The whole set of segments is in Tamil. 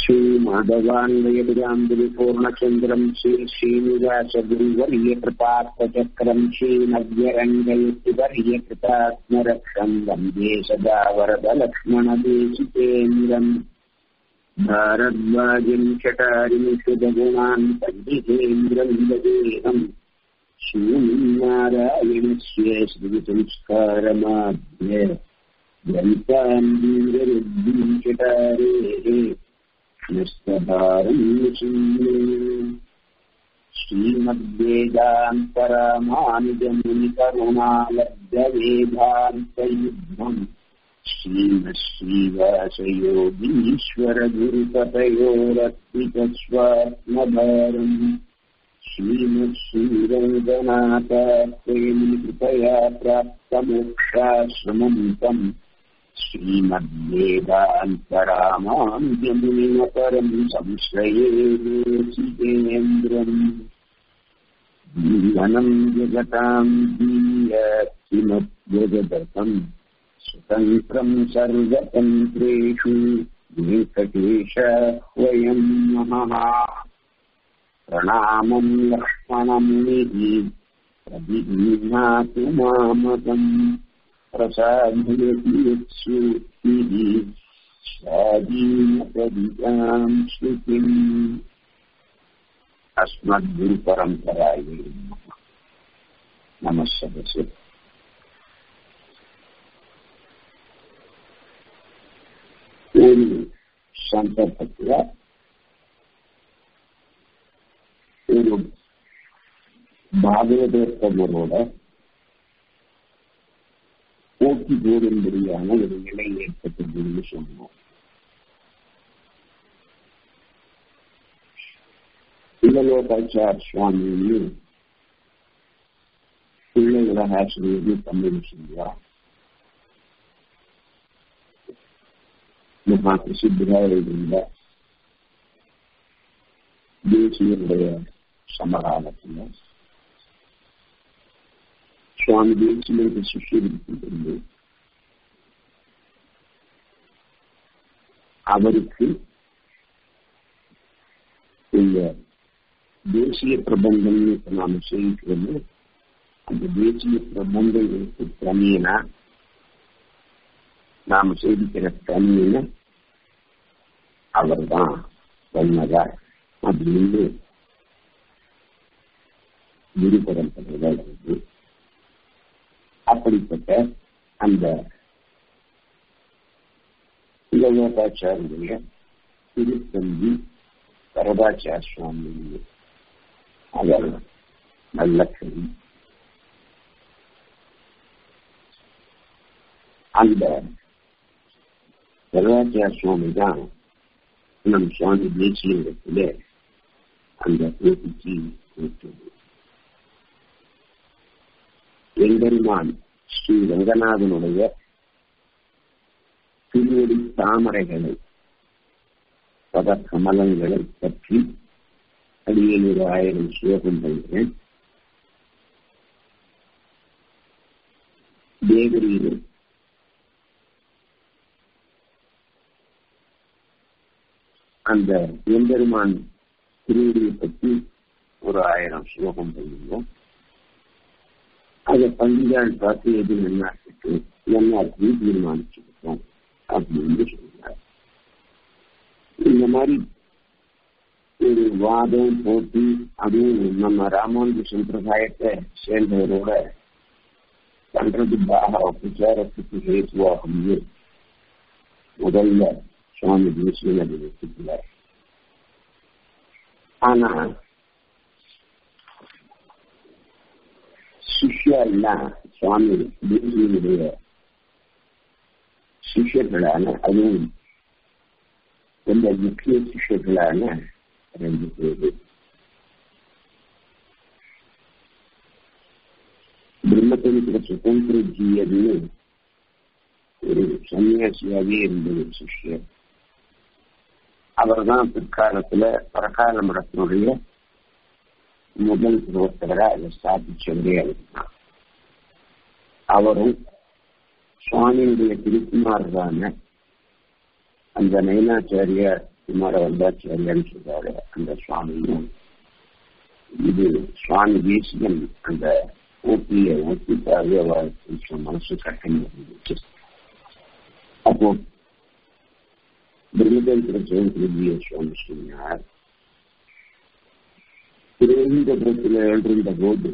श्रीमाधवान्वयविराम्बुलिपूर्णचन्द्रम् श्री श्रीनिवासगुरुवर्यकृपार्थचक्रम् श्रीनव्यरङ्गयतिवर्यकृतात्मरक्षम् वन्दे सदा वरदलक्ष्मणदेशिकेन्द्रम् भारद्वाजिम् चटारिम् शुभगुणान् पण्डितेन्द्रम् देहम् श्रीनारायणस्य श्रीसंस्कारमाद्य ग्रन्थान्दीररुद्धिम् चटारेः निस्तभारम् श्रीमद्वेदान्तरामानुजमुनिकरुणालब्धवेदान्तयुग्मम् श्रीमश्रीवासयोगीश्वरगुरुपतयोरर्पितस्वात्मभारम् श्रीमत्श्रीरङ्गनाथप्रेमिकृपया प्राप्तमोक्षाश्रमम् तम् श्रीमद्वेदान्तरामानुजमुनिमपरम् संश्रये देशिकेन्द्रम् जीवनम् जगताम् दीयत्किमद्यजगतम् स्वतन्त्रम् सर्वतन्त्रेषु वेङ्कटेश वयम् नमः प्रणामम् लक्ष्मणमुनिः प्रतिगृह्णातु मामकम् प्रसादयति यत्सूक्तिः स्वाधीनपदिताम् श्रुतिम् अस्मद्गुरुपरम्परायै नमः सदस्य ஒரு சந்தர்ப்பத்தில் ஒரு பாகவதோத்தமரோட போட்டி போடும்படியான ஒரு நிலை ஏற்பட்டதுன்னு சொன்னோம் இளலோகாச்சார் சுவாமின்னு பிள்ளைகளை ஆசிரியர் தமிழ் சொல்லுவார் மகா பிரசித்தராக இருந்த தேசியனுடைய சமகாலத்தில் சுவாமி தேசியனுக்கு சிஷியிருந்து அவருக்கு இந்த தேசிய பிரபந்தம்னு நாம் செய்கிறது அந்த தேசிய பிரபந்தங்களுக்கு தனியனா நாம செய்திக்கிற தனியின அவர் தான் சொன்னதார் அப்படின்னு குரு பரம்பரை இருக்கு அப்படிப்பட்ட அந்த இளவோகாச்சாரிய திருத்தந்தி வரதாச்சார சுவாமி அவர் நல்ல கவி அந்த வரதாச்சார சுவாமி தான் நம் சுவாமி தேசியத்தில் அந்த போட்டிக்கு கொடுத்தது எம்பெருமான் ஸ்ரீ ரங்கநாதனுடைய திருவடி தாமரைகளை பத கமலங்களை பற்றி அடியேழு ஆயிரம் ஸ்லோகம் பண்ணுகிறேன் தேவரியில் அந்த எம்பெருமான் திருவடியை பற்றி ஒரு ஆயிரம் ஸ்லோகம் பண்ணிருந்தோம் அதை பண்டிகாள் பார்த்து எது நன்னாட்டுக்கு நன்னாட்டு தீர்மானிச்சுக்கிட்டோம் அப்படின்னு சொல்றார் இந்த மாதிரி ஒரு வாதம் போட்டி அதுவும் நம்ம ராமானுஜ சம்பிரதாயத்தை சேர்ந்தவரோட பண்றதுக்காக உபச்சாரத்துக்கு ஹேத்துவாகும்னு முதல்ல சுவாமி தேசியன் அதை வச்சுக்கிறார் ஆனா சிஷ்யா எல்லாம் சுவாமி தேசியனுடைய சிஷ்யர்களான அதுவும் ரொம்ப முக்கிய சிஷ்யர்களான ரெண்டு பேரு பிரம்மத்தனிக்கிற சுதந்திர ஜீயன்னு ஒரு சன்னியாசியாவே இருந்த ஒரு சிஷ்யர் அவர் தான் பிற்காலத்துல பிரகார மடத்தினுடைய முதல் பிரவர்த்தகரா அதை ஸ்தாபிச்சவரே அவர் அவரும் சுவாமியுடைய திருக்குமாரரான அந்த நயனாச்சாரியார் குமார வந்தாச்சாரியான்னு சொல்றாரு அந்த சுவாமியும் இது சுவாமி தேசிகன் அந்த ஓட்டிய ஒத்திக்காகவே அவர் கொஞ்சம் மனசு கட்டணி இருந்துச்சு அப்போ பிரம்மதந்திர ஜெயந்திரிய சுவாமி சொன்னார் திருவனந்தபுரத்தில் எழுந்த போது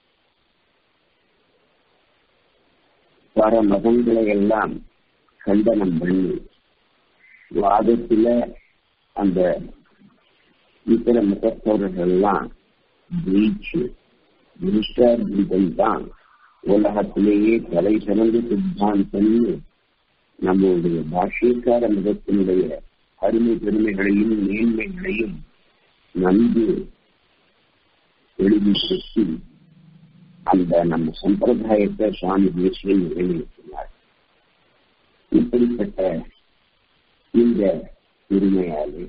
பல மதங்களை எல்லாம் கண்டனம் பண்ணி வாதத்துல அந்த இதர மதத்தவர்கள் எல்லாம் ஜெயிச்சு விருஷ்டாத்வீதம் தான் உலகத்திலேயே தலை சிறந்த சித்தாந்தம்னு நம்முடைய பாஷ்யக்கார மதத்தினுடைய அருமை பெருமைகளையும் மேன்மைகளையும் நன்கு எழுதிப்படுத்தி அந்த நம்ம சம்பிரதாயத்தை சுவாமி தேசியம் நிறைவேற்றினார் இப்படிப்பட்ட இந்த பெருமையாலே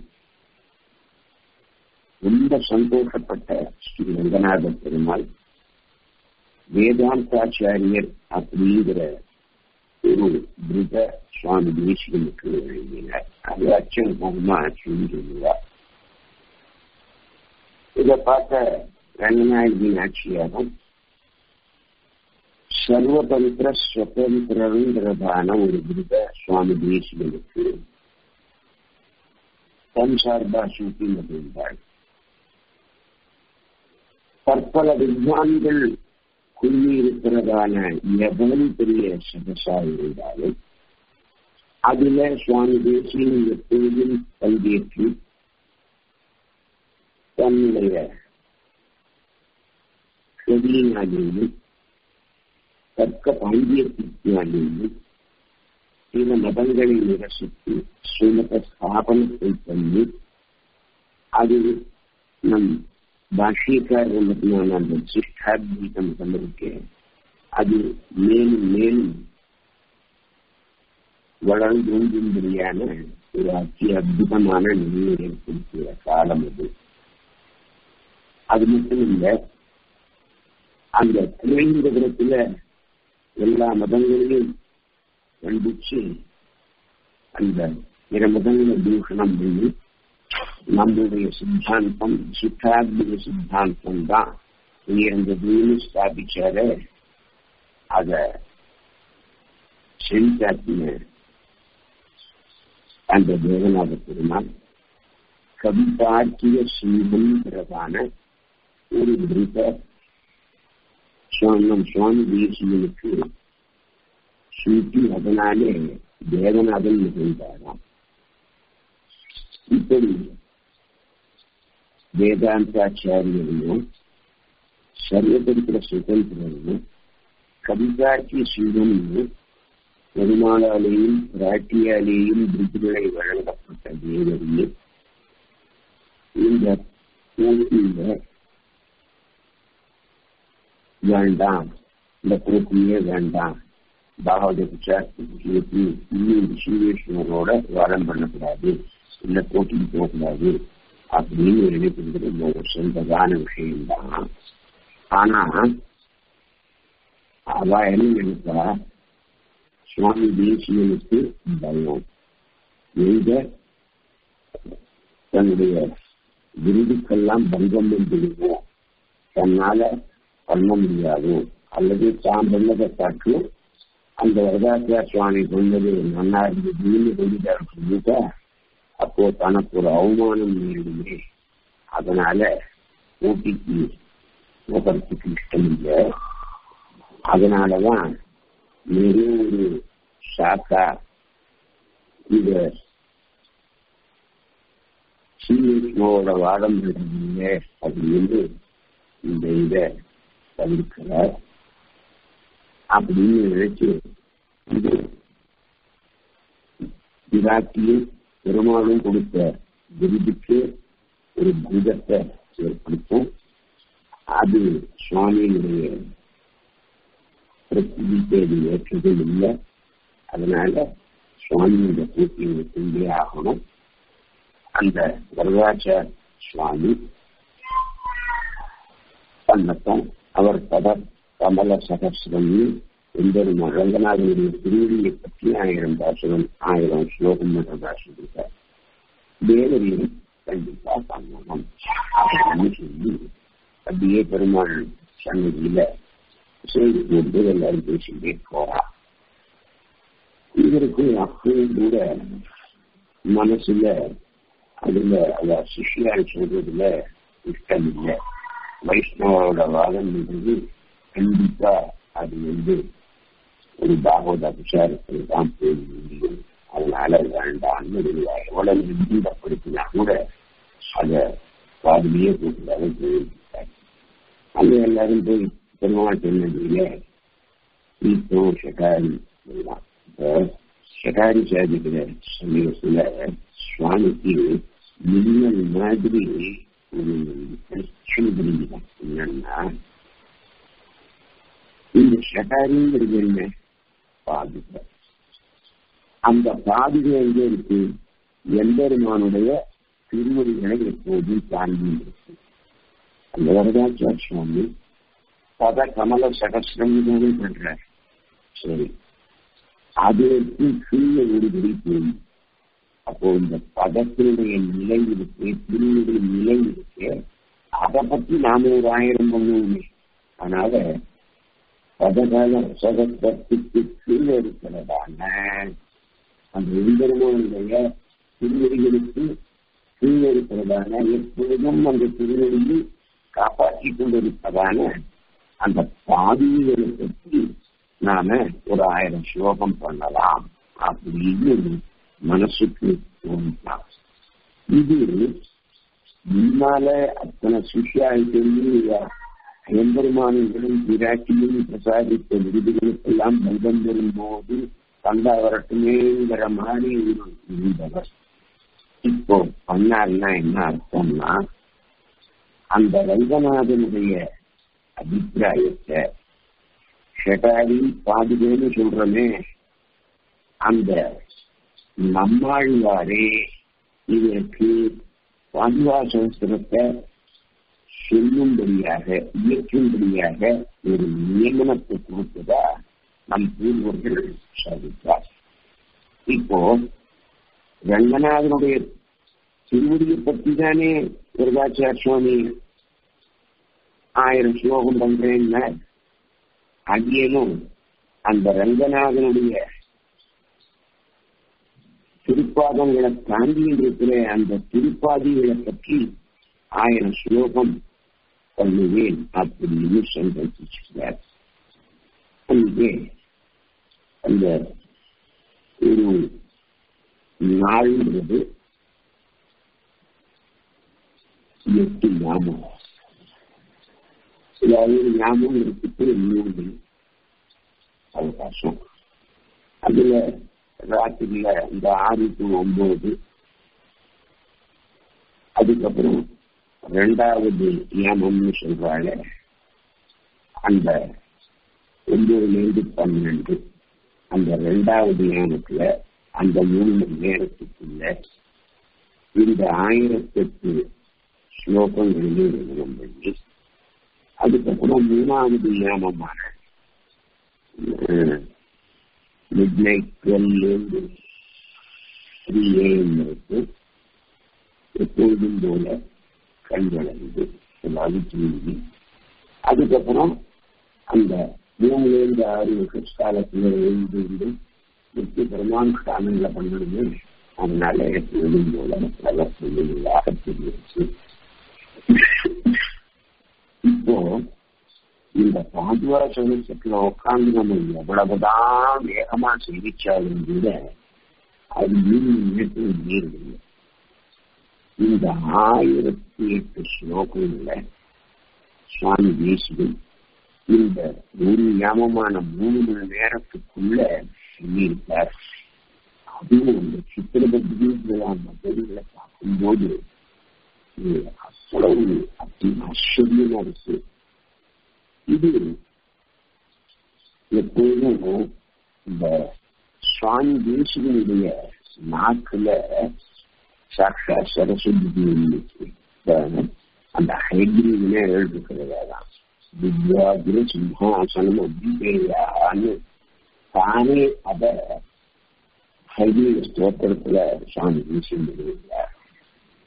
ரொம்ப சந்தோஷப்பட்ட ஸ்ரீ ரங்கநாத பெருமாள் வேதாந்தாச்சாரியர் அப்படிங்கிற ஒரு பிருத சுவாமி தேசிகனுக்கு எழுதினார் அது அச்சம் முகமா சொல்லுவார் இதை பார்த்த ரங்கநாயகி ஆட்சியாகும் சர்வதந்திர சுதந்திரங்கிறதான ஒரு விருத சுவாமி தேசிகனுக்கு தன் சார்பா சூட்டி மகிழ்ந்தாள் பற்பல வித்வான்கள் குழுமி இருக்கிறதான எவ்வளவு பெரிய சதசா இருந்தாலும் அதுல சுவாமி தேசியன் எப்பொழுதும் பங்கேற்று தன்னுடைய கதியினாலேயும் தர்க்க பாண்டியத்தினாலேயும் சில மதங்களை நிரசித்து சுமத ஸ்தாபனத்தை பண்ணி அது நம் பாஷ்யக்காரர் மத்தியான அந்த சிஷ்டாத்வீத மதம் இருக்கு அது மேலும் மேலும் வளர்ந்தோன்றும்படியான ஒரு அத்தி அற்புதமான நிலையை ஏற்படுத்திய காலம் அது அது மட்டும் இல்லை அந்த திருவேந்திரபுரத்துல எல்லா மதங்களையும் கண்டிச்சு அந்த பிற மதங்களை தூஷணம் பண்ணி நம்முடைய சித்தாந்தம் சித்தாத்மிக சித்தாந்தம் தான் உயர்ந்ததுன்னு ஸ்தாபிச்சாரு அத செழித்தாத்தின அந்த தேவநாத பெருமாள் கவிதார்க்கிய சீமன்றதான ஒரு விருத நம் சுவாமி தேசியனுக்கு சூட்டி அதனாலே தேவநாதன் நிகழ்ந்தாராம் இப்படி வேதாந்தாச்சாரியனும் சர்வதந்திர சுதந்திரனும் கவிதார்க்கிய சிவனும் பெருமாளாலேயும் பிராட்டியாலேயும் விருதுகளை வழங்கப்பட்ட தேவரியே இந்த போட்டியில வேண்டாம் இந்த போட்டியே வேண்டாம் பாகவத இன்னும் சீவேஸ்வரனோட வாரம் பண்ணக்கூடாது இல்ல போட்டிக்கு போகக்கூடாது அப்படின்னு நினைக்கிறது ஒரு சொந்ததான விஷயம்தான் ஆனா அவ என்ன நினைப்பா சுவாமி தேசியனுக்கு பயம் எங்க தன்னுடைய விருதுக்கெல்லாம் பங்கம் வந்துடுவோம் தன்னால பண்ண முடியாது அல்லது தான் பண்ணதை காட்டிலும் அந்த வரதாச்சார சுவாமி கொண்டது நன்னா இருந்ததுன்னு சொல்லிட்டாரு சொல்லிட்டா அப்போ தனக்கு ஒரு அவமானம் நேரிடுமே அதனால போட்டிக்கு போகிறதுக்கு இஷ்டம் இல்லை அதனாலதான் வெறும் ஒரு சாக்கா இத சீனியோட வாதம் இல்லை அப்படின்னு இந்த இதை தவிர்க்கிறார் அப்படின்னு நினைச்சு இது விராட்டியும் பெருமாளும் கொடுத்த விருதுக்கு ஒரு பூதத்தை ஏற்படுத்தும் அது சுவாமியினுடைய பிரதிநிதிக்கு அது ஏற்றது இல்லை அதனால சுவாமியோட பூர்த்தியை கொண்டே ஆகணும் அந்த வரதாச்சார சுவாமி பண்ணட்டும் அவர் பத கமல சகசிரம் எம்பெருமான் ரங்கநாதனுடைய திருவடியை பற்றி ஆயிரம் பாசனம் ஆயிரம் ஸ்லோகம் பண்றதா சொல்லியிருக்கார் தேவரையும் கண்டிப்பா பண்ணணும் அப்படின்னு சொல்லி அப்படியே பெருமாள் சன்னதியில செய்து கொண்டு எல்லாரும் பேசிட்டே போறா இவருக்கு அப்பவும் கூட மனசுல அதுல அத சிஷியால் சொல்றதுல இஷ்டம் இல்லை வைஷ்ணவோட வாதம்ன்றது கண்டிப்பா அது வந்து ஒரு பாகவத அபிஷாரத்தில் தான் போய் முடியும் அதனால வேண்டாம்னு எவ்வளவு நிர்பந்தப்படுத்தினா கூட அத பாதிலேயே கூட்டுறாரு போயிருக்காரு அங்க எல்லாரும் போய் பெருமாள் சொன்னதில இப்போ ஷகாரி எல்லாம் இப்போ ஷகாரி சாதிக்கிற சமயத்துல சுவாமிக்கு மின்னல் மாதிரி ஒரு பிரச்சனை புரிஞ்சுதான் என்னன்னா இந்த ஷகாரிங்கிறது என்ன பாதுகை அந்த பாதுகை எங்க இருக்கு எம்பெருமானுடைய திருமொழிகளை எப்போதும் தாண்டி இருக்கு அந்த வரதாச்சார் சுவாமி பத கமல சகசிரம் தானே பண்றார் சரி அதற்கு கீழே ஒரு விடி போய் அப்போ இந்த பதத்தினுடைய நிலை இருக்கு திருவுடைய நிலை இருக்கு அதை பத்தி நாம ஒரு ஆயிரம் பண்ணுவோமே அதனால பதகால சகத்திற்கு கீழே இருக்கிறதான அந்த எம்பெருமானுடைய திருவடிகளுக்கு கீழே இருக்கிறதான எப்பொழுதும் அந்த திருவடியை காப்பாற்றிக் கொண்டிருப்பதான அந்த பாதிகளை பற்றி நாம ஒரு ஆயிரம் ஸ்லோகம் பண்ணலாம் அப்படின்னு மனசுக்கு தோணிட்டான் இது முன்னால அத்தனை சிஷியாயிட்டு எம்பெருமானங்களும் பிராட்டியும் பிரசாதித்த விருதுகளுக்கெல்லாம் பந்தம் வரும்போது தந்தா வரட்டுமேங்கிற மாதிரி ஒரு இருந்தவர் இப்போ பண்ணாருன்னா என்ன அர்த்தம்னா அந்த வைகநாதனுடைய அபிப்பிராயத்தை ஷெட்டாரி பாதுகேன்னு சொல்றமே அந்த நம்மாழ்வாரே இதற்கு பாதுகா சகஸ்திரத்தை சொல்லும்படியாக இயக்கும்படியாக ஒரு நியமனத்தை கொடுத்ததா நம் பூர்வர்கள் சாதித்தார் இப்போ ரங்கநாதனுடைய திருவடியை பற்றி தானே விருதாச்சார் சுவாமி ஆயிரம் ஸ்லோகம் பண்றேன்னா அங்கேயும் அந்த ரங்கநாதனுடைய திருப்பாதங்களை தாண்டி இருக்கிற அந்த திருப்பாதிகளை பற்றி ஆயிரம் ஸ்லோகம் பண்ணுவேன் அப்படின்னு சங்கல்பிச்சுக்கிறார் அங்கே அந்த ஒரு நாள்ன்றது எட்டு ஞாபகம் அதாவது ஞாபகம் இருக்கிறது மூணு அவகாசம் அதுல ராத்திரியில இந்த ஆறு டு ஒன்பது அதுக்கப்புறம் ரெண்டாவது நியமம்னு சொல்றாங்க அந்த ஒன்பதுல இருந்து பன்னெண்டு அந்த ரெண்டாவது நியமத்துல அந்த மூணு மணி நேரத்துக்குள்ள இந்த ஆயிரத்தெட்டு ஸ்லோகங்களிலே நியமனம் பண்ணி அதுக்கப்புறம் மூணாவது நியமமான மிட் நைட் டுவெல்லேருந்து த்ரீ ஏஎம் வரைக்கும் எப்பொழுதும் போல கண் வளர்ந்து எல்லாரும் தூங்கி அதுக்கப்புறம் அந்த மூணுலேருந்து ஆறு காலத்துல எழுந்து எட்டு பிரமானுஷ்டானங்களை பண்ணணுமே அதனால எப்பொழுதும் போல பிரவர்த்தனைகளாக தெரிவிச்சு இப்போ இந்த பாதுவா சமயத்துல உட்காந்து நம்ம எவ்வளவுதான் வேகமா சிகிச்சாலும் கூட அது நேற்று நேரில்லை இந்த ஆயிரத்தி எட்டு ஸ்லோகங்கள்ல சுவாமி தேசிகன் இந்த ஒரு ஞாபகமான மூணு மணி நேரத்துக்குள்ள சொல்லியிருக்கார் அதுவும் இந்த சித்திரபதிகள் அந்த பெருகளை பார்க்கும்போது அவ்வளவு அப்படி ஆச்சரியமா இருக்கு இது எப்போதும் இந்த சுவாமி தேசிகனுடைய நாக்குல சாட்சா சரஸ்வதி அந்த ஹைகிரீவில எழுதுக்கிறதா திவ்யாகிர சிம்ஹாசனம் அபிபேயான்னு தானே அத ஹைகிரீவ ஸ்தோத்திரத்துல சுவாமி தேசியம்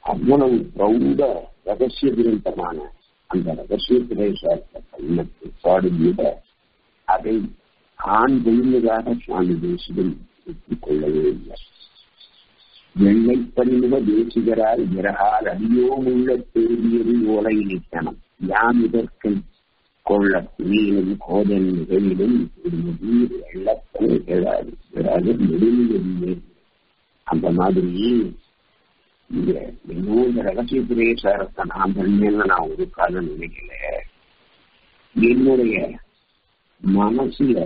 அவ்வளவு பிரௌட ரகசிய கிரந்தமான அந்த ரகசியத்திலே சேர்த்த கண்ணத்தை பாடுகிற அதை ஆண் பொழுதாக சுவாமி தேசிகன் ஒப்புக்கொள்ளவே இல்லை வெள்ளை பணிமுக தேசிகரால் விரகால் அடியோமுள்ள தேடியது ஓலை நித்தனம் யாம் இதற்கு கொள்ள துணியிலும் கோதன் நிகழிலும் ஒரு முதிர் வெள்ளத்தனை கேளாது பிறகு நெடுமையே அந்த மாதிரி இங்க இன்னும் இந்த ரகசியத்திலே சாரத்தை நான் பண்ணேன்னு நான் ஒரு காலம் நினைக்கல என்னுடைய மனசுல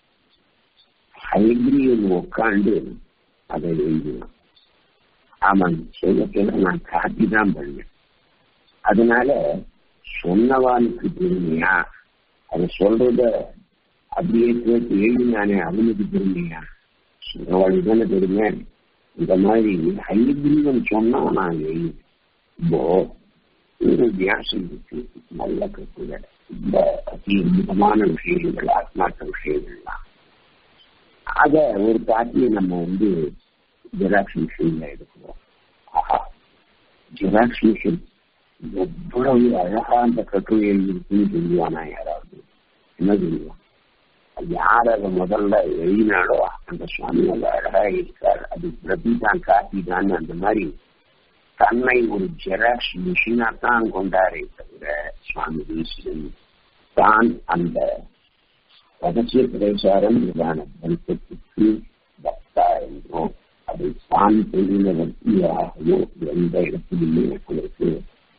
ஹைகிரியன் உட்காந்து அதை எழுதினான் அவன் சொல்லத்துல நான் காட்டி தான் பண்ணேன் அதனால சொன்னவானுக்கு பெருமையா அதை சொல்றத அப்படியே கேட்டு எழுதினானே அவனுக்கு பெருமையா சொன்னவாளுக்கு தானே பெருமை இந்த மாதிரி ஹைகிரீவன் சொன்னா நான் எழுதினேன் இப்போ ஒரு வியாசம் இருக்கு நல்ல கட்டுரை ரொம்ப அதி அற்புதமான விஷயங்கள் ஆத்மார்த்த விஷயங்கள்லாம் அத ஒரு காட்டியை நம்ம வந்து ஜெராக்ஸ் மிஷின்ல எடுக்கிறோம் ஆஹா ஜெராக்ஸ் மிஷின் எவ்வளவு அழகா அந்த கட்டுரை இருக்குன்னு சொல்லுவானா யாராவது என்ன சொல்லுவான் யார் அதை முதல்ல எழுதினாலோ அந்த சுவாமி அது அழகா இருக்கார் அது பிரதி தான் காட்டி தான் அந்த மாதிரி தன்னை ஒரு ஜெராக்ஸ் மிஷினா தான் கொண்டாரே தவிர சுவாமி தேசிகன் தான் அந்த ரகசிய பிரச்சாரம் இதான பந்தத்துக்கு பக்தா என்றோ அதை தான் தெரிந்த வட்டியாகவோ எந்த இடத்திலுமே அவருக்கு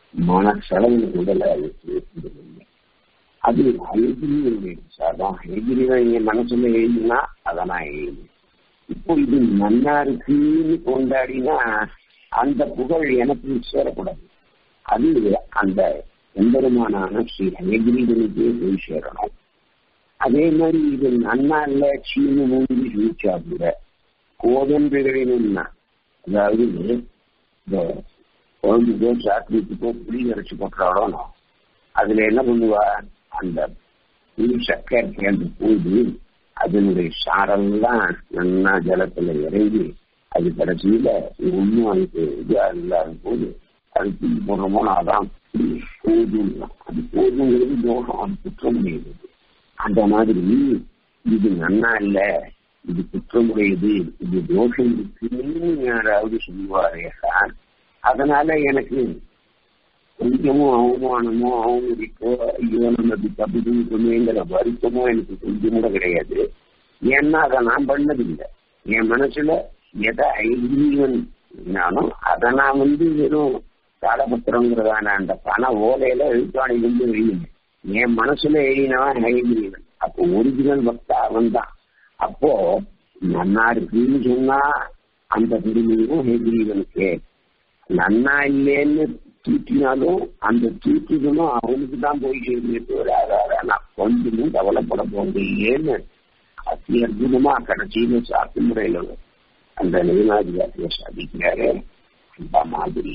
மனசளவு உடலை அவருக்கு ஏற்படுவதில்லை அது ஹைகிரியுடைய சார்தான் ஹைகிரியை என் மனசுல எழுதினா அதை நான் எழுதி இப்போ இது நன்னா இருக்குன்னு கொண்டாடினா அந்த புகழ் எனக்கு சேரக்கூடாது அது அந்த எம்பெருமானான ஸ்ரீ ஹயகிரிகளுக்கே போய் சேரணும் அதே மாதிரி இது நன்னா இல்ல சீனு மூஞ்சி சுழிச்சா கூட கோதன்றுகளினும்னா அதாவது இந்த குழம்புக்கோ சாக்லேட்டுக்கோ புளி அரைச்சு போட்டுறாடோ அதுல என்ன பண்ணுவா அந்த புளி சக்கரை அந்த போது அதனுடைய சாரெல்லாம் நல்லா ஜலத்துல இறங்கி அது கடைசியில ஒன்றும் அதுக்கு இதா இல்லாத போது அது தூக்கி போடுறோமோ அதான் போதும் அது போதுங்கிறது தோஷம் அது குற்றம் முடியுது அந்த மாதிரி இது நன்னா இல்ல இது குற்றமுடையது இது தோஷம் இருக்குன்னு யாராவது சொல்லுவாரே சார் அதனால எனக்கு கொஞ்சமும் அவமானமோ அவமதிப்போ ஐயோ நம்ம தப்பு செஞ்சுக்கணுங்கிற வருத்தமோ எனக்கு கொஞ்சம் கூட கிடையாது ஏன்னா அதை நான் பண்ணதில்லை என் மனசுல எதை ஐதீவன் நானும் அதை நான் வந்து வெறும் தாளபத்திரங்கிறதான அந்த பண ஓலையில எழுத்தாணி வந்து எழுதினேன் என் மனசுல எழுதினவன் ஹைகிரீவன் அப்போ ஒரிஜினல் பக்தா அவன் தான் அப்போ நன்னா இருக்குன்னு சொன்னா அந்த பெருமையும் ஹைகிரீவனுக்கு நன்னா இல்லைன்னு தூக்கினாலும் அந்த தூக்கிகளும் அவனுக்கு தான் போய் சேர்ந்து தவிர அதாவது நான் கொஞ்சமும் கவலைப்பட போகிறேன்னு அத்தி அற்புதமா கடைசியில சாத்து முறையில அந்த நிலைநாதிகாரத்தை சாதிக்கிறாரு அந்த மாதிரி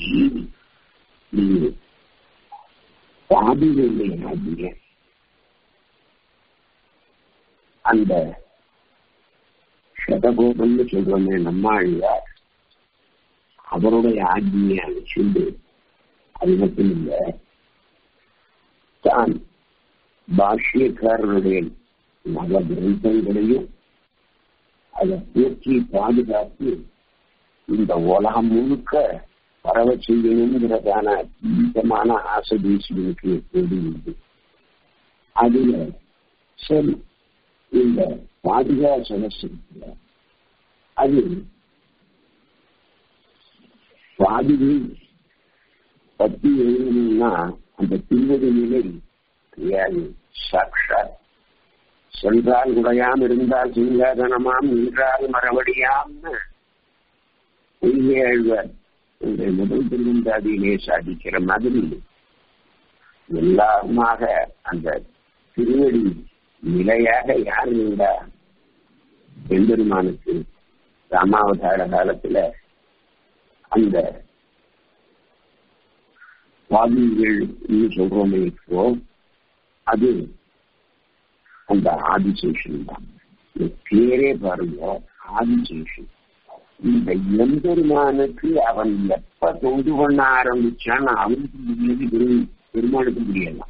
நீங்க பாதிகளை ஆகிய அந்த சதகோபம்னு சொல்றோமே நம்மாழ்வார் அவருடைய ஆஜ்ஞையை அழைச்சிண்டு அது மட்டும் இல்ல தான் பாஷ்யக்காரருடைய நவ கிரந்தங்களையும் அதை போற்றி பாதுகாத்து இந்த உலகம் முழுக்க பரவ செய்யணுங்கிறதான தீவிரமான ஆசை தேசியனுக்கு எப்போது உண்டு அதுல சரி இந்த பாதுகா சதஸ் அது பாதுகை பத்தி எழுதணும்னா அந்த திருவடி நிலை கிடையாது சாட்சாத் சென்றால் உடையாம் இருந்தால் சிங்காதனமாம் நின்றால் மறுபடியாம்னு பொய்யாழ்வார் இந்த முதல் திருவந்தாதியிலே சாதிக்கிற மாதிரி எல்லாருமாக அந்த திருவடி நிலையாக யார் இருந்தா எம்பெருமானுக்கு ராமாவதார காலத்துல அந்த வாதிகள் சொல்றோமே இப்போ அது அந்த ஆதிசேஷன் தான் பேரே பாருங்க ஆதிசேஷன் இந்த எம்பெருமானுக்கு அவன் எப்ப தொண்டு பண்ண ஆரம்பிச்சான்னு அவனுக்கு முடியாது பெரும் பெருமாளுக்கு முடியலாம்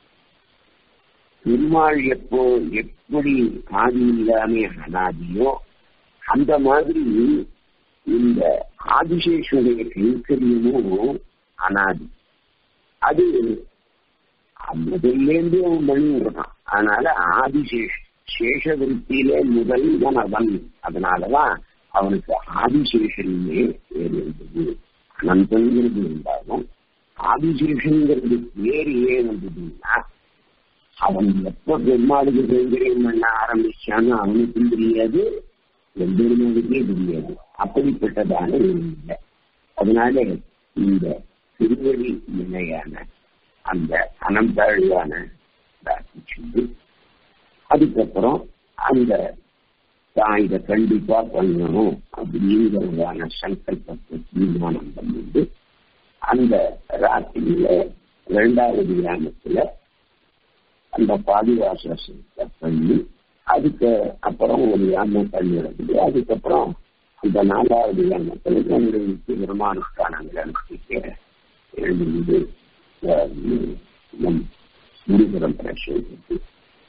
பெருமாள் எப்போ எப்படி ஆதி இல்லாம அனாதியோ அந்த மாதிரி இந்த ஆதிசேஷனுடைய கைங்கரியமும் அனாதி அது முதல்லேருந்து அவன் பண்ணி விடுறான் அதனால ஆதிசேஷ சேஷ விருத்தியிலே முதல்வன் அவன் அதனாலதான் அவனுக்கு ஆதிசேஷனே பேர் இருந்தது அனந்தங்கிறது இருந்தாலும் ஆதிசேஷன்கிறது பேர் ஏன் வந்ததுன்னா அவன் எப்ப பெருமாளுக்கு கைங்கரியம் பண்ண ஆரம்பிச்சான்னு அவனுக்கும் தெரியாது எம்பெருமாளுக்கே தெரியாது அப்படிப்பட்டதான இல்லை அதனால இந்த திருவடி நிலையான அந்த அனந்தாழ்வான சொல்லி அதுக்கப்புறம் அந்த தான் இதை கண்டிப்பா பண்ணணும் அப்படிங்கிறதான சங்கல்பத்தை தீர்மானம் பண்ணிட்டு அந்த ராத்திரியில இரண்டாவது கிராமத்துல அந்த பாதிவாசத்தை பண்ணி அதுக்கு அப்புறம் ஒரு யாமம் பண்ணி எடுத்துட்டு அதுக்கப்புறம் அந்த நாலாவது யாமத்துல தன்னுடைய பெருமானுஷ்டானங்களை அனுப்பிக்க எழுந்து நம் முருகரம் பிரசேகித்து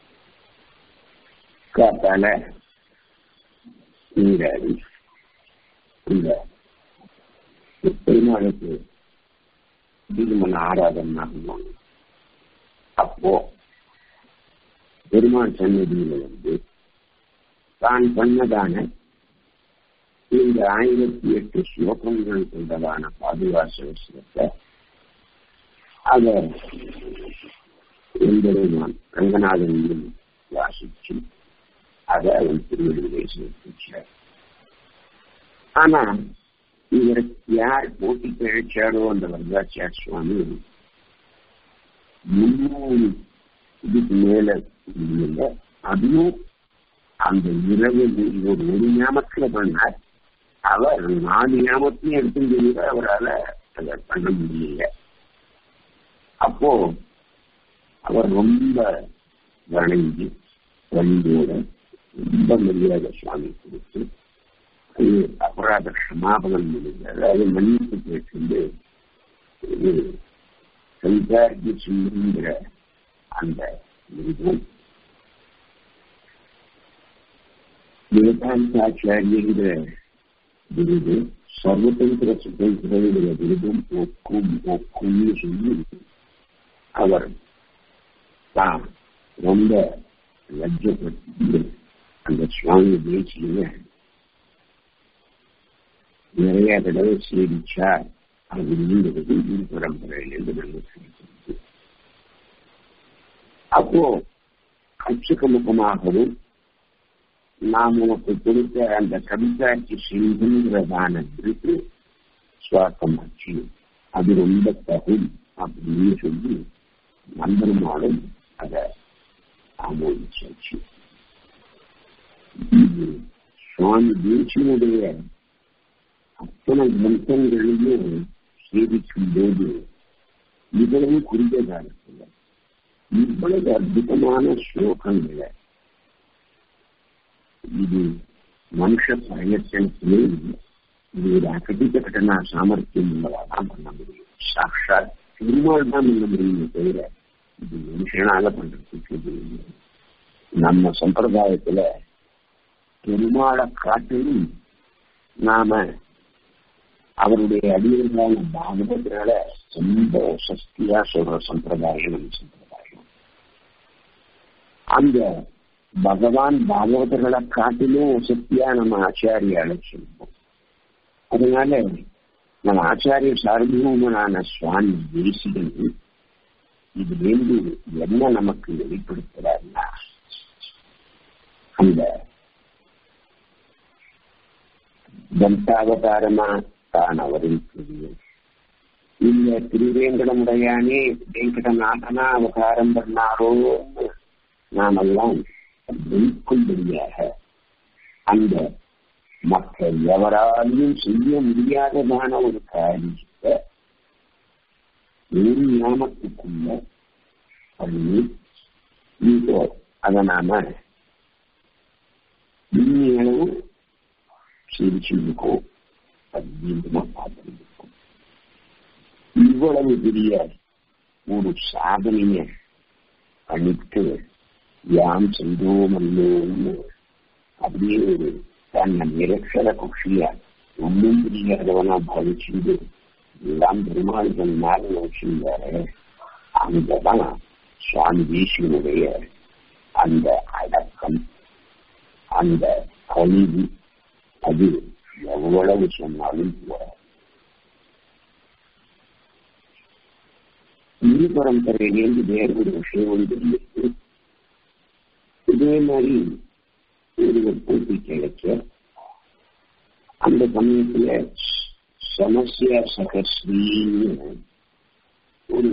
காத்தால இந்த இந்த பெருமாளுக்கு தீர்மன ஆராதனை ஆகணும் அப்போ பெருமாள் சன்னதியில வந்து தான் பண்ணதான இந்த ஆயிரத்தி எட்டு ஸ்லோகங்கள் கொண்டதான பாதுகாசத்தை அத எம்பெருமான் ரங்கநாதனிலும் வாசிச்சு அதை அவன் திருவள்ளுவரை சேர்த்துச்சார் ஆனா இவர் யார் போட்டி கழிச்சாரோ அந்த வரதாச்சார் சுவாமி முன்னூறு இதுக்கு மேல இல்லை அதுவும் அந்த இரவு ஒரு ஒரு ஞாபகத்துல பண்ணார் அவர் நாலு ஞாபகத்தையும் எடுத்துட்டு அவரால் அதை பண்ண முடியல அப்போ அவர் ரொம்ப வணங்கி வண்டியோட ரொம்ப மரியாதை சுவாமி கொடுத்து அது அபராத சமாபனம் முடிந்தது அது மன்னிப்பு கேட்டு இது சஞ்சாரி சொல்லுங்கிற அந்த மிருகம் வேதாந்தாச்சாரியங்கிற விருது சர்வதந்திர சுதந்திரங்கிற விருதும் ஒக்கும் ஒக்கும்னு சொல்லி அவர் தான் ரொம்ப லஜ்ஜப்பட்டு அந்த சுவாமி பேச்சியில நிறைய தடவை சேவிச்சார் அப்படிங்கிறது குரு பரம்பரையிலிருந்து நாங்கள் கிடைக்கிறது அப்போ கட்சிக்கு முகமாகவும் நாம் உனக்கு கொடுத்த அந்த கவிதாட்சி சிந்துங்கிறதான விருது சுவாக்கமாச்சு அது ரொம்ப தகும் அப்படின்னு சொல்லி நண்பருமாலும் அதை ஆமோதிச்சாச்சு சுவாமி தேசியனுடைய அத்தனை கிரந்தங்களையும் சேவிக்கும் போது இவ்வளவு குறுகிய காலத்துல இவ்வளவு அற்புதமான ஸ்லோகங்களை இது மனுஷ பிரயத்தனத்திலே இல்லை இது ஒரு அகதிக்க கட்டண சாமர்த்தியம் உள்ளதான் பண்ண முடியும் சாட்சாத் பெருமாள் தான் பண்ண முடியும் தவிர இது மனுஷனால பண்றதுக்கு இது நம்ம சம்பிரதாயத்துல பெருமாளை காட்டிலும் நாம அவருடைய அடியர்களான பாகவதனால ரொம்ப சக்தியா சொல்ற சம்பிரதாயம் நம்ம சம்பிரதாயம் அந்த பகவான் பாகவதர்களை காட்டிலும் சக்தியா நம்ம ஆச்சாரியால சொல்லுவோம் அதனால நம்ம ஆச்சாரிய சார்பூமனான சுவாமி தேசிகன் இதுலேருந்து என்ன நமக்கு வெளிப்படுத்துறாருன்னா அந்த தந்தாவதாரமா தான் அவருக்கு இல்ல திருவேங்கடமுடையானே வெங்கடநாதனா அவதாரம் பண்ணாரோன்னு நாமெல்லாம் வெளிக்கொள்படியாக அந்த மற்ற எவராலையும் செய்ய முடியாததான ஒரு காரியத்தை ஒரு ஞாபகத்துக்குள்ள பண்ணி இப்போ அதை நாம இனியளவு சிரிச்சிருக்கோம் அப்படின்னு பார்த்துருக்கோம் இவ்வளவு பெரிய ஒரு சாதனைய பண்ணிட்டு யாம் சென்றோம் அல்லோன்னு அப்படியே ஒரு தன்னை நிரக்ஷர குஷியா ஒன்றும் புரியாதவனா பாவிச்சுட்டு எல்லாம் பெருமாள்கள் மேல வச்சிருந்தாரு அங்கதான் சுவாமி தேசியனுடைய அந்த அடக்கம் அந்த கல்வி அது எவ்வளவு சொன்னாலும் போறாது இரு பரம்பரையிலேருந்து வேறு ஒரு விஷயம் வந்து இருக்கு இதே மாதிரி ஒருவர் போட்டி கிடைக்க அந்த சமயத்துல சமஸ்யா சகஸ்ரீன்னு ஒரு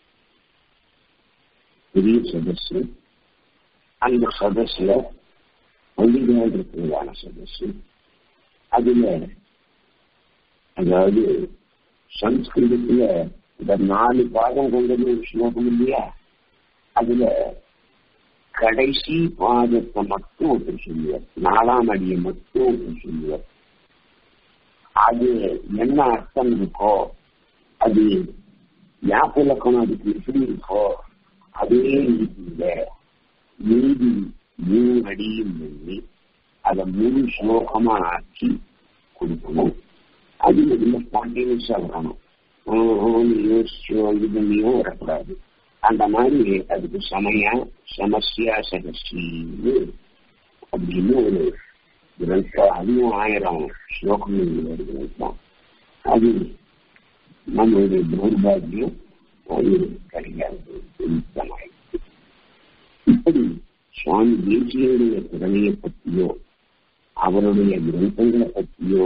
பெரிய சதஸ் அந்த சதஸ்ல பள்ளிகாலத்திற்கான சதஸ் அதுல அதாவது சம்ஸ்கிருதத்துல இந்த நாலு பாதம் கொண்டது ஒரு ஸ்லோகம் இல்லையா அதுல கடைசி பாதத்தை மட்டும் ஒருத்தர் சொல்லுவார் நாலாம் அடியை மட்டும் ஒருத்தர் சொல்லுவார் அது என்ன அர்த்தம் இருக்கோ அது ஞாபகம் அதுக்கு எப்படி இருக்கோ அதே ரீதியில மீதி மூணு அடியும் பண்ணி அதை முழு ஸ்லோகமா ஆக்கி கொடுக்கணும் அது முதல்ல ஸ்பான்டேனியஸா வரணும் யோசிச்சோ இது பண்ணியோ வரக்கூடாது அந்த மாதிரி அதுக்கு சமயா சமஸ்யா சகஸ்டின்னு அப்படின்னு ஒரு கிரந்தம் அதுவும் ஆயிரம் ஸ்லோகங்கள் ஒரு கிரந்தம் அது நம்மளுடைய தௌர்பாகியம் அது கிடையாது நிமித்தமாயிடுச்சு இப்படி சுவாமி தேசியனுடைய திறமையை பற்றியோ அவருடைய கிரந்தங்களை பற்றியோ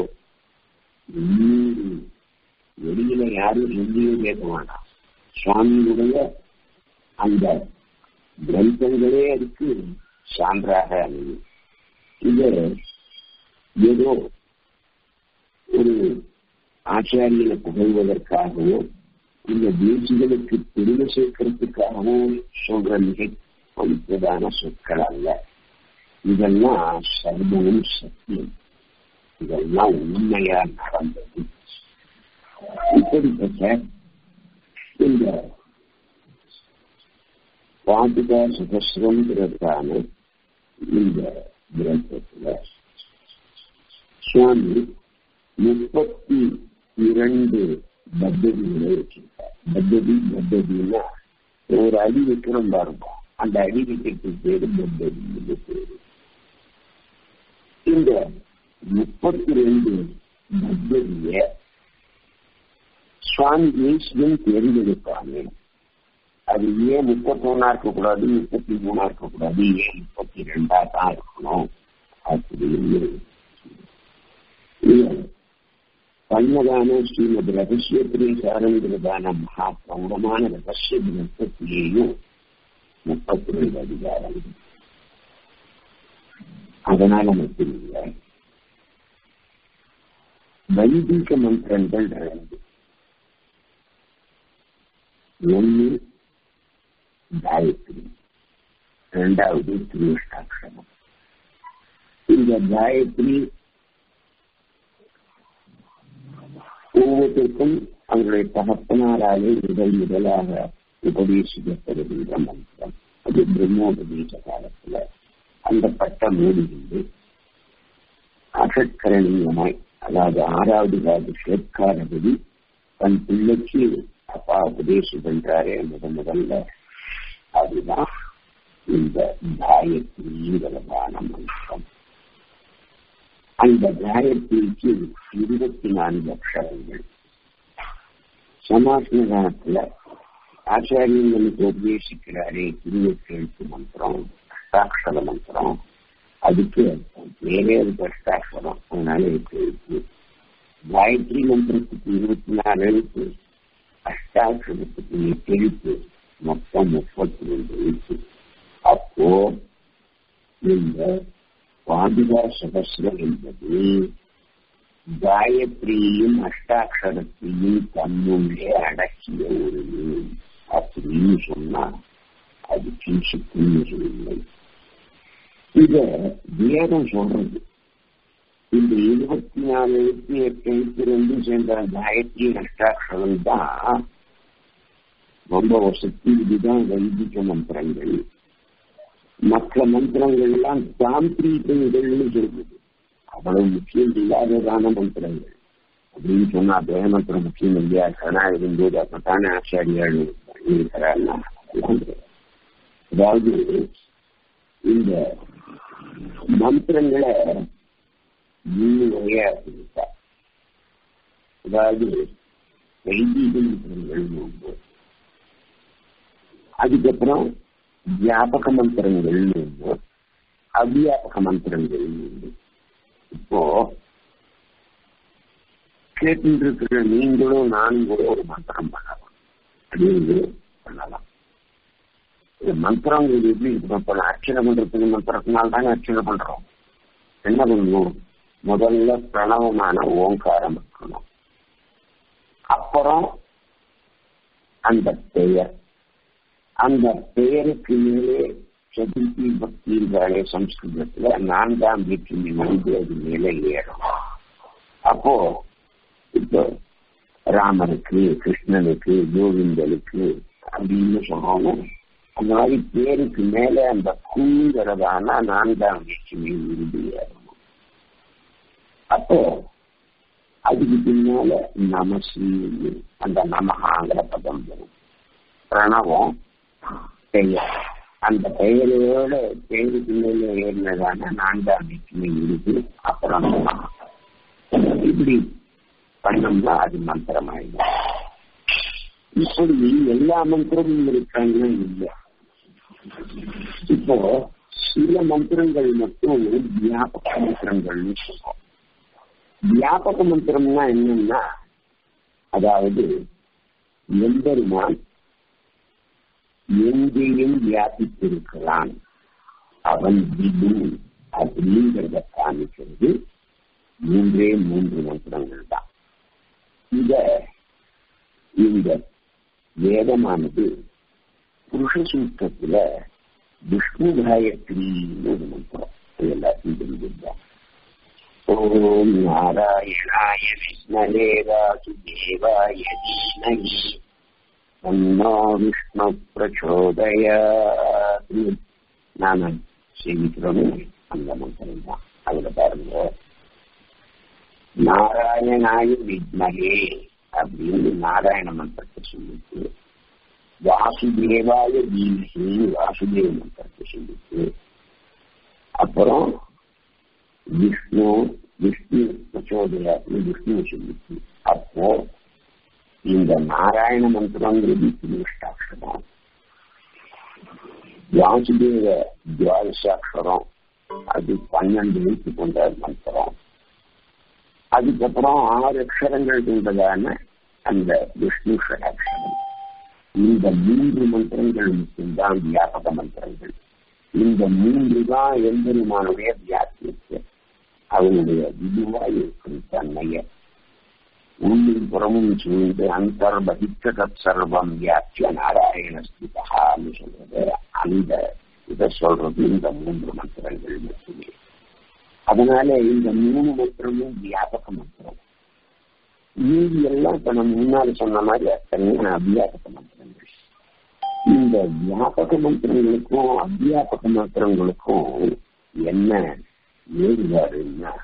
வெளியில யாரும் எங்கேயும் கேட்க வேண்டாம் சுவாமியுடைய அந்த கிரந்தங்களே அதுக்கு சான்றாக அமையும் இது ஏதோ ஒரு ஆச்சாரியனை புகழ்வதற்காகவோ இந்த தேசிகளுக்கு பெருமை சேர்க்கறதுக்காகவோ சொல்ற மிக பவித்ததான சொற்கள் அல்ல இதெல்லாம் சர்வமும் சத்தியம் இதெல்லாம் உண்மையா நடந்தது இப்படிப்பட்ட இந்த பாதுகா சுகஸ்ரங்கிறதான இந்த கிரந்தத்துல சுவாமி முப்பத்தி இரண்டு பத்ததிகளை வச்சிருக்கார் பத்ததி பத்ததினா ஒரு அடி வைக்கிறோம் பாருங்க அந்த அடி வைக்கிறதுக்கு பேரு பத்ததி பேரு இந்த முப்பத்தி ரெண்டு பத்ததிய சுவாமி தேசியம் தேர்ந்தெடுப்பாங்க அது ஏன் முப்பத்தி ஒன்னா இருக்கக்கூடாது முப்பத்தி மூணா இருக்கக்கூடாது ஏன் முப்பத்தி ரெண்டா தான் இருக்கணும் அப்படின்னு பண்ணதான ஸ்ரீமத் ரகசியத்திலே சாரங்கிறதான மகா பிரௌடமான ரகசிய கிரந்தத்திலேயும் முப்பத்தி ரெண்டு அதிகாரம் அதனால மட்டும் இல்லை வைதிக மந்திரங்கள் ரெண்டு ஒன்னு காயத்ரி இரண்டாவது திருஷ்டாட்சரம் இந்த காயத்ரி ஒவ்வொருத்தருக்கும் அவருடைய தகப்பனாராலே முதல் முதலாக உபதேசிக்கப்படுகின்ற மந்திரம் அது பிரம்மோபதேச காலத்துல அந்த பட்டம் மூடியிருந்து அசட்கரணியமாய் அதாவது ஆறாவது காது ஷேட்காரபதி தன் பிள்ளைக்கு அப்பா உபதேசம் பண்றாரே முதல் முதல்ல அதுதான் இந்த காயத்ரிங்கிறதான மந்திரம் அந்த காயத்ரிக்கு இருபத்தி நான்கு அக்ஷரங்கள் சமாசனத்துல ஆச்சாரியங்களுக்கு உபதேசிக்கிறாரே திருவெழுத்து மந்திரம் அஷ்டாட்சர மந்திரம் அதுக்கு வேறே ஒரு அஷ்டாட்சரம் அதனால இருக்கு காயத்ரி மந்திரத்துக்கு இருபத்தி நாலு எழுத்து அஷ்டாட்சரத்துக்கு எட்டு எழுத்து மொத்தம் முப்பத்தி ரெண்டு எழுத்து அப்போ இந்த பாதுகா சகசிரம் என்பது காயத்ரியும் அஷ்டாட்சரத்தையும் தன்னுள்ளே அடக்கிய ஒரு நூல் அப்படின்னு சொன்னா அது கிஞ்சிக்கும் இல்லை இத வேதம் சொல்றது இந்த இருபத்தி நாலு எழுபத்தி எட்டு எழுபத்தி ரெண்டு சேர்ந்த காயத்ரி அஷ்டாட்சரம் தான் ரொம்ப ஒரு சக்தி இதுதான் வைதிக மந்திரங்கள் மற்ற மந்திரங்கள்லாம் தாந்திரீகங்கள்னு சொல்லுது அவ்வளவு முக்கியம் இல்லாததான மந்திரங்கள் அப்படின்னு சொன்னா தேவ மந்திரம் முக்கியம் இல்லையா சரணா இருந்தது அப்பத்தானே ஆச்சாரியால் இருக்கிறாருன்னா அதாவது இந்த மந்திரங்களை மூணு வகையா இருக்கா அதாவது வைதீக மந்திரங்கள் ஒன்று அதுக்கப்புறம் வியாபக மந்திரங்கள் ஒன்று அவ்வியாபக மந்திரங்கள் ஒன்று இப்போ கேட்டு இருக்கிற நீங்களும் நானும் கூட ஒரு மந்திரம் பண்ணலாம் அப்படின்னு பண்ணலாம் இந்த மந்திரங்கள் எப்படி இப்போ அர்ச்சனை பண்றதுக்கு மந்திரத்தினால தானே அர்ச்சனை பண்றோம் என்ன பண்ணணும் முதல்ல பிரணவமான ஓங்காரம் இருக்கணும் அப்புறம் அந்த பெயர் அந்த பெயருக்கு மேலே சதுர்த்தி பக்திங்கிறாலே சம்ஸ்கிருதத்துல நான்காம் வீட்டில் வந்து அது மேலே ஏறும் அப்போ இப்போ ராமனுக்கு கிருஷ்ணனுக்கு கோவிந்தனுக்கு அப்படின்னு சொல்லணும் அந்த மாதிரி பேருக்கு மேல அந்த கூங்கிறதான நான்காம் வீச்சுமை இருந்து ஏறணும் அப்போ அதுக்கு பின்னால நமசி அந்த நமகாங்கிற பதம் வரும் பிரணவம் பெயர் அந்த பெயரோட பெயருக்கு மேல ஏறினதான நான்காம் வீச்சுமை இருக்கு அப்புறம் இப்படி பண்ணோம்னா அது மந்திரம் ஆயிடும் இப்படி எல்லா மந்திரமும் இருக்காங்கன்னா இல்லை இப்போ சில மந்திரங்கள் மட்டும் வியாபக மந்திரங்கள்னு சொல்றோம் வியாபக மந்திரம்னா என்னன்னா அதாவது எம்பெருமான் எங்கேயும் வியாபித்திருக்கிறான் அவன் விபு அப்படிங்கிறத காமிக்கிறது மூன்றே மூன்று மந்திரங்கள் தான் இத இந்த வேதமானது புருஷ சூத்திரத்துல விஷ்ணு காயத்ரின்னு ஒரு மந்திரம் எல்லாத்தையும் தெரிஞ்சிருந்தோம் ஓம் நாராயணாய விஷ்ணவே வாசுதேவாய தீமகி தன்னோ விஷ்ணு பிரச்சோதயாத் நாம சேவிக்கிறோமே அந்த மந்திரம் தான் அதுல பாருங்க நாராயணாய வித்மகே அப்படின்னு நாராயண மந்திரத்தை சொல்லிட்டு வாசுதேவாய தீமகி வாசுதேவ மந்திரத்தை சொல்லிட்டு அப்புறம் விஷ்ணு விஷ்ணு பிரச்சோதயாத்னு விஷ்ணு சொல்லிட்டு அப்போ இந்த நாராயண மந்திரங்கிறது திருஷ்டாட்சரம் வாசுதேவ துவாதசாட்சரம் அது பன்னெண்டு எழுத்து கொண்ட மந்திரம் அதுக்கப்புறம் ஆறு அக்ஷரங்கள் கொண்டதான அந்த விஷ்ணு ஷடாட்சரம் இந்த மூன்று மந்திரங்கள் மட்டும்தான் வியாபக மந்திரங்கள் இந்த மூன்று தான் எம்பெருமானுடைய வியாபியத்தை அவனுடைய விதுவாய் இருக்கும் தன்மைய உள்ளும் புறமும் சூழ்ந்து அந்தர்பகித்த தத் சர்வம் வியாபிய நாராயண ஸ்திதான்னு சொல்றது அந்த இதை சொல்றது இந்த மூன்று மந்திரங்கள் மட்டுமே அதனால இந்த மூணு மந்திரமும் வியாபக மந்திரம் மீதி எல்லாம் இப்ப நம்ம முன்னாடி சொன்ன மாதிரி அத்தனை அவ்வியாபக மந்திரங்கள் இந்த வியாபக மந்திரங்களுக்கும் அவ்வியாபக மந்திரங்களுக்கும் என்ன வேறுபாடுன்னா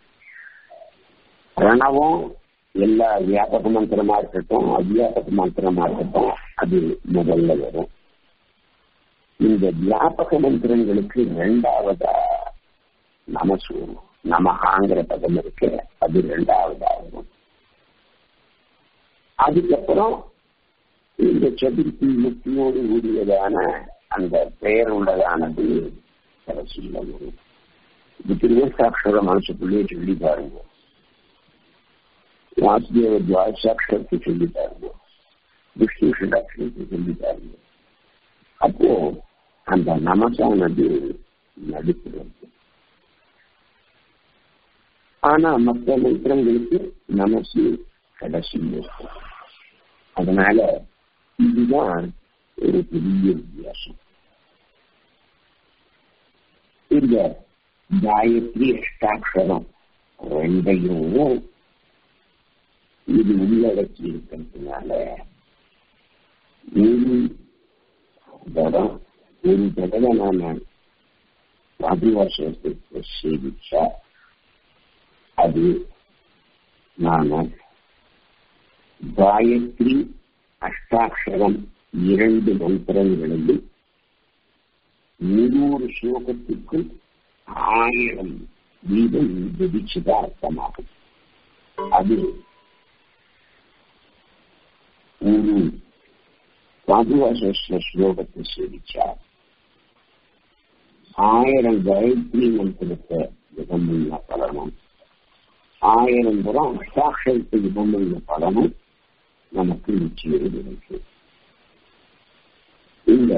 பிரணவம் எல்லா வியாபக மந்திரமா இருக்கட்டும் அவ்வியாபக மந்திரமா இருக்கட்டும் அது முதல்ல வரும் இந்த வியாபக மந்திரங்களுக்கு இரண்டாவதா நமசு நமகாங்கிற பதம் இருக்கு அது ரெண்டாவதாகும் அதுக்கப்புறம் இந்த சதுர்த்தி முக்தியோடு கூடியதான அந்த பெயர் உள்ளதானது கடைசியில வரும் இது திருவசாட்சர மனசுக்குள்ளே சொல்லி பாருங்க வாசுதேவ துவாசாட்சரத்தை சொல்லி பாருங்க விஷ்ணு ஷடாட்சரத்தை சொல்லி பாருங்க அப்போ அந்த நமசானது நடுக்கிறது ஆனா மற்ற மந்திரங்களுக்கு நமசு கடைசி இருக்கும் அதனால இதுதான் ஒரு பெரிய வித்தியாசம் இந்த காயத்ரி அஷ்டாட்சரம் ரெண்டையும் இது உள்ளடக்கி இருக்கிறதுனால ஒரு தடம் ஒரு தடவை நாம ஆதிவாசத்தை சேவிச்சா அது நாம காயத்ரி அஷ்டாட்சரம் இரண்டு மந்திரங்களையும் நூறு ஸ்லோகத்துக்கும் ஆயிரம் வீதம் விதிச்சுதான் அர்த்தமாகும் அது ஒரு பாதுகாச ஸ்லோகத்தை சேவிச்சார் ஆயிரம் காயத்ரி மந்திரத்தை விதமுள்ள பலனும் ஆயிரம் தரம் அஷ்டாட்சரத்தை விதமுள்ள பலனும் நமக்கு நிச்சயம் கிடைக்கும் இந்த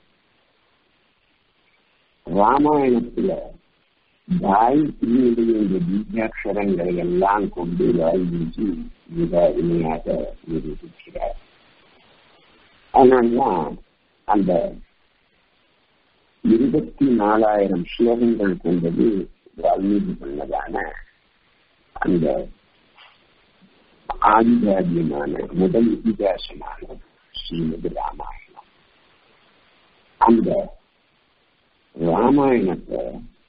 ராமாயணத்துல காயத்ரியுடைய இந்த பீஜாட்சரங்களை எல்லாம் கொண்டு வால்மீகி மிக இணையாக நிரூபிக்கிறார் அதனால்தான் அந்த இருபத்தி நாலாயிரம் ஸ்லோகங்கள் கொண்டது வால்மீகி பண்ணதான அந்த ஆதிகாரியமான முதல் இதிகாசமான ஸ்ரீமதி ராமாயணம் அந்த ராமாயணத்தை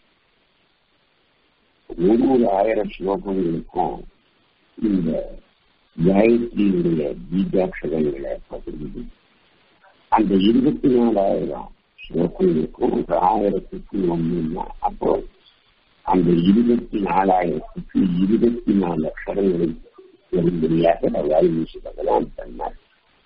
ஒரு ஒரு ஆயிரம் ஸ்லோகங்களுக்கும் இந்த காயத்ரியுடைய பீஜாட்சரங்களை பகிர்ந்து அந்த இருபத்தி நாலாயிரம் ஸ்லோகங்களுக்கும் ஒரு ஆயிரத்துக்கு ஒண்ணுன்னா அப்போ அந்த இருபத்தி நாலாயிரத்துக்கு இருபத்தி நாலு அக்ஷரங்களை பெரும்படியாக வால்மீகி பகவான் பண்ணார்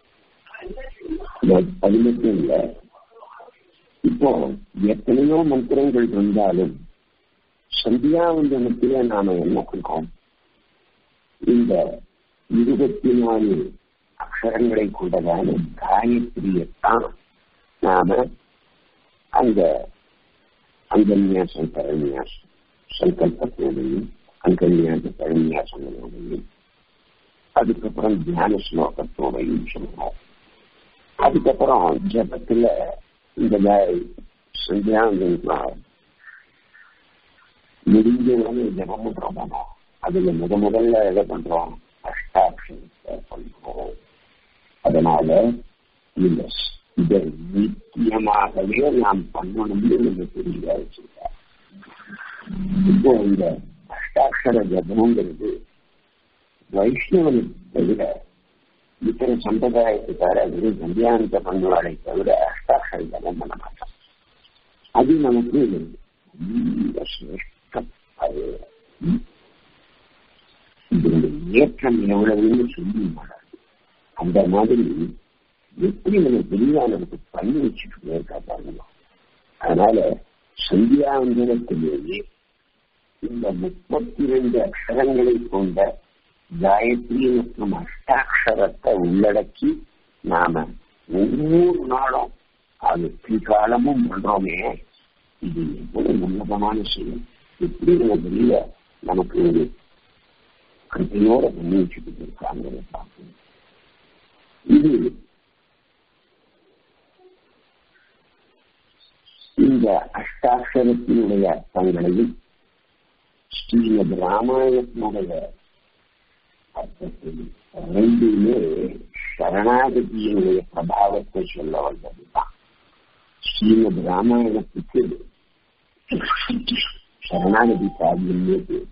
அது மட்டும் இல்ல இப்போ எத்தனையோ மந்திரங்கள் இருந்தாலும் சந்தியாவந்தனத்தில நாம என்ன பண்றோம் இந்த இருபத்தி நாலு அக்ஷரங்களை கொண்டதான காயத்ரியத்தான் நாம அந்த அங்கன்யாசம் பரநியாசம் சங்கல்பத்தோடையும் அங்கன்யாச பரநியாசங்களோடையும் அதுக்கப்புறம் தியான ஸ்லோகத்தோடையும் சொல்றோம் அதுக்கப்புறம் ஜபத்துல இந்த சந்தியாவந்தனம் முடிஞ்ச உடனே ஜபம் பண்றோம் அதுல முத முதல்ல எதை பண்றோம் அஷ்டாட்சரத்தை பண்றோம் அதனால இந்த இதை நித்தியமாகவே நாம் பண்ணணும்னு நம்ம தெரிய வச்சிருக்கார் இப்போ இந்த அஷ்டாட்சர ஜபம்ங்கிறது வைஷ்ணவனை தவிர இத்தனை சம்பிரதாயத்துக்காரர்கள் சந்தியானத்தை பண்ணுவாரை தவிர அஷ்டாட்சர ஜபம் பண்ண மாட்டான் அது நமக்கு சிரேஷ்டம் அது இதனுடைய ஏற்றம் எவ்வளவுன்னு சொல்லி அந்த மாதிரி எப்படி நம்ம தெளிவா நமக்கு பண்ணி வச்சுட்டு போயிருக்கா பாருங்க அதனால சந்தியாவந்தனத்திலேயே இந்த முப்பத்தி ரெண்டு அக்ஷரங்களை கொண்ட காயத்ரி மற்றும் அஷ்டாட்சரத்தை உள்ளடக்கி நாம ஒவ்வொரு நாளும் அது பிற்காலமும் பண்றோமே இது எவ்வளவு உன்னதமான செயல் எப்படி நம்ம வெளியில நமக்கு ஒரு கருத்தையோட பண்ணி வச்சுட்டு இருக்காங்க பார்க்கணும் இது இந்த அஷ்டாட்சரத்தினுடைய அர்த்தங்களையும் ஸ்ரீமத் ராமாயணத்தினுடைய அர்த்தத்தையும் ரெண்டுமே சரணாகதியினுடைய பிரபாவத்தை சொல்ல வந்ததுதான் ஸ்ரீமத் ராமாயணத்துக்கு சரணாகதி காவியமே பேர்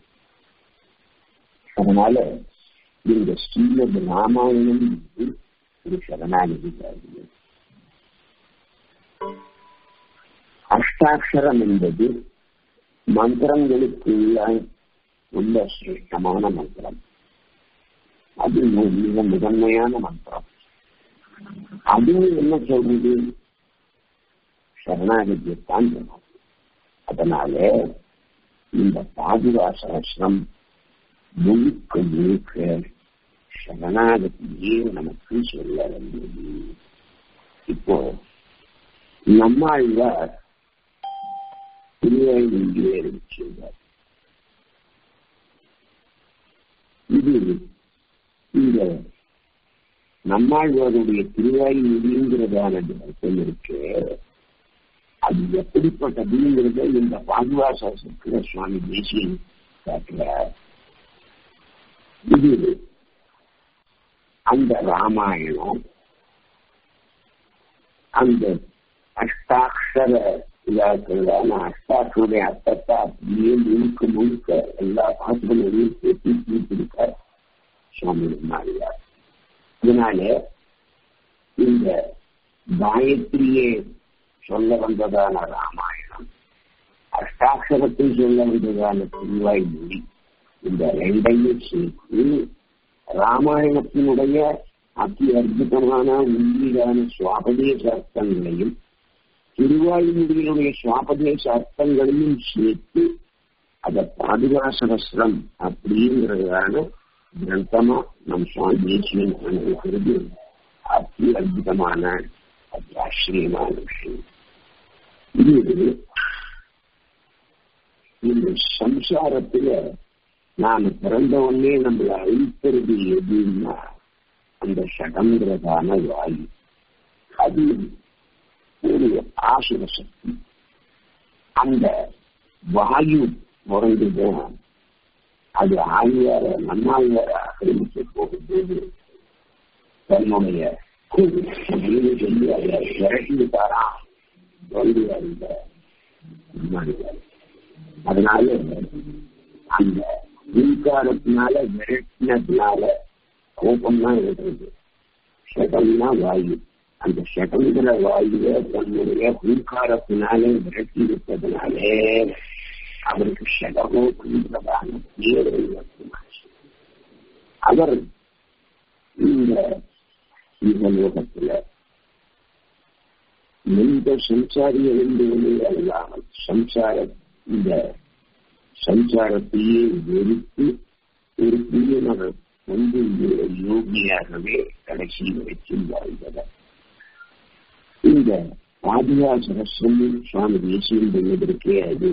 அதனால இந்த ஸ்ரீமத் ராமாயணம் ஒரு சரணாகதி காவியம் அஷ்டாட்சரம் என்பது மந்திரங்களுக்கு உள்ள சிரேஷ்டமான மந்திரம் அது மிக முதன்மையான மந்திரம் அது என்ன சொல்றது சரணாகதியத்தான் சொல்லும் அதனால இந்த பாதுகாசனம் முழுக்க முழுக்க சரணாகதியே நமக்கு சொல்ல வேண்டியது இப்போ நம்மாழ்வார் திருவாயூரிலே இருக்கிறார் இது இந்த நம்மாழ்வாருடைய திருவாயூரிங்கிறதான அர்த்தம் இருக்கு அது எப்படிப்பட்டதுங்கிறத இந்த பாதுகாசத்துல சுவாமி தேசியன் காட்டுறார் இது அந்த ராமாயணம் அந்த அஷ்டாட்சர இதாக்குறதான அஷ்டாட்சருடைய அர்த்தத்தை அப்படியே முழுக்க முழுக்க எல்லா பாசுகளையும் சேர்த்து தீர்த்திருக்கார் சுவாமி மாறியார் இதனால இந்த காயத்ரியே சொல்ல வந்ததான ராமாயணம் அஷ்டாட்சரத்தை சொல்ல வந்ததான திருவாய் மொழி இந்த ரெண்டையும் சேர்த்து ராமாயணத்தினுடைய அதி அற்புதமான உள்ளீடான சுவாபதேச அர்த்தங்களையும் திருவாயுமொழியினுடைய சுவாபதேச அர்த்தங்களையும் சேர்த்து அத பாதுகாசவஸ்திரம் அப்படிங்கிறதான கிரந்தமா நம் சுவாமி தேசியன் அனுபவிக்கிறது அதி அற்புதமான அதி ஆச்சரியமான விஷயம் இது இந்த சம்சாரத்துல நான் பிறந்த உடனே நம்மளை அழிக்கிறது எதுன்னா அந்த ஷடங்கிறதான வாயு அது ஒரு ஆசுர சக்தி அந்த வாயு முறைந்துதான் அது ஆழ்வார நம்மாழ்வார ஆக்கிரமிக்க போகும்போது தன்னுடைய அப்படின்னு சொல்லி அதை விரட்டி விட்டாராம் வந்து அந்த முன்னாடிவார் அதனால அந்த மின்சாரத்தினால விரட்டினதுனால கோபம் தான் இருக்கிறது ஷடம்னா வாயு அந்த ஷடங்கிற வாயுவை தன்னுடைய பூங்காரத்தினாலே விரட்டி விட்டதுனாலே அவருக்கு ஷடமோ புரிந்ததான பேர் அவர் இந்த இந்த லோகத்துல எந்த சம்சாரி எழுந்துவதே அல்லாமல் சம்சார இந்த சம்சாரத்தையே வெறுத்து ஒரு பிரியனர் வந்து யோகியாகவே கடைசி வரைக்கும் வாழ்ந்தவர் இந்த பாதுகா சரஸ்வம் சுவாமி தேசியம் பண்ணுவதற்கே அது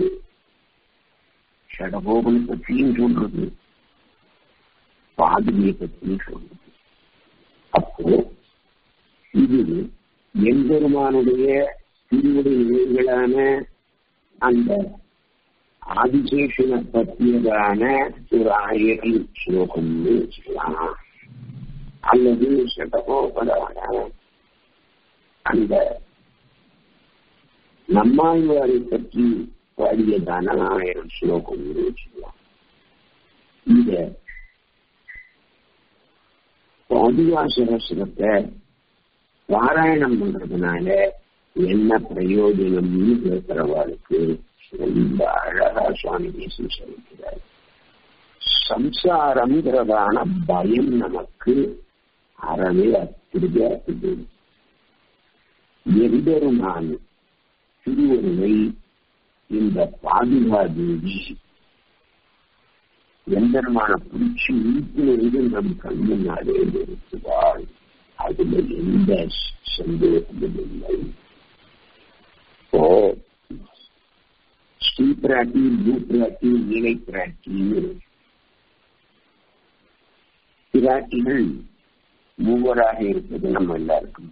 ஷடகோபன் பற்றியும் சொல்றது பாதுகையை பற்றியும் சொல்றது அப்போ இது எம்பெருமானுடைய திருவுடைய நிலைகளான அந்த ஆதிசேஷனை பற்றியதான ஒரு ஆயிரம் ஸ்லோகம்னு சொல்லலாம் அல்லது சட்டகோபதான அந்த நம்மாழ்வாரை பற்றி பாடியதான ஆயிரம் ஸ்லோகம்னு சொல்லலாம் இந்த பாதுகாசரஸ்வரத்தை பாராயணம் பண்றதுனால என்ன பிரயோஜனம்னு கேட்கிறவாளுக்கு ரொம்ப அழகா சுவாமி தேசம் சொல்லிக்கிறார் சம்சாரம்ங்கிறதான பயம் நமக்கு அறவே அத்திருக்கிறது எம்பெருமான் திருவருளை இந்த பாதுகா தேவி எம்பெருமான பிடிச்சி வீட்டிலிருந்து நம் கண்முன்னாலே நிறுத்துவாள் அதுல எந்த சந்தேகமும் இல்லை இப்போ ஸ்ரீ பிராட்டி பூ பிராட்டி நீலை பிராட்டின்னு பிராட்டிகள் மூவராக இருப்பது நம்ம எல்லாருக்கும்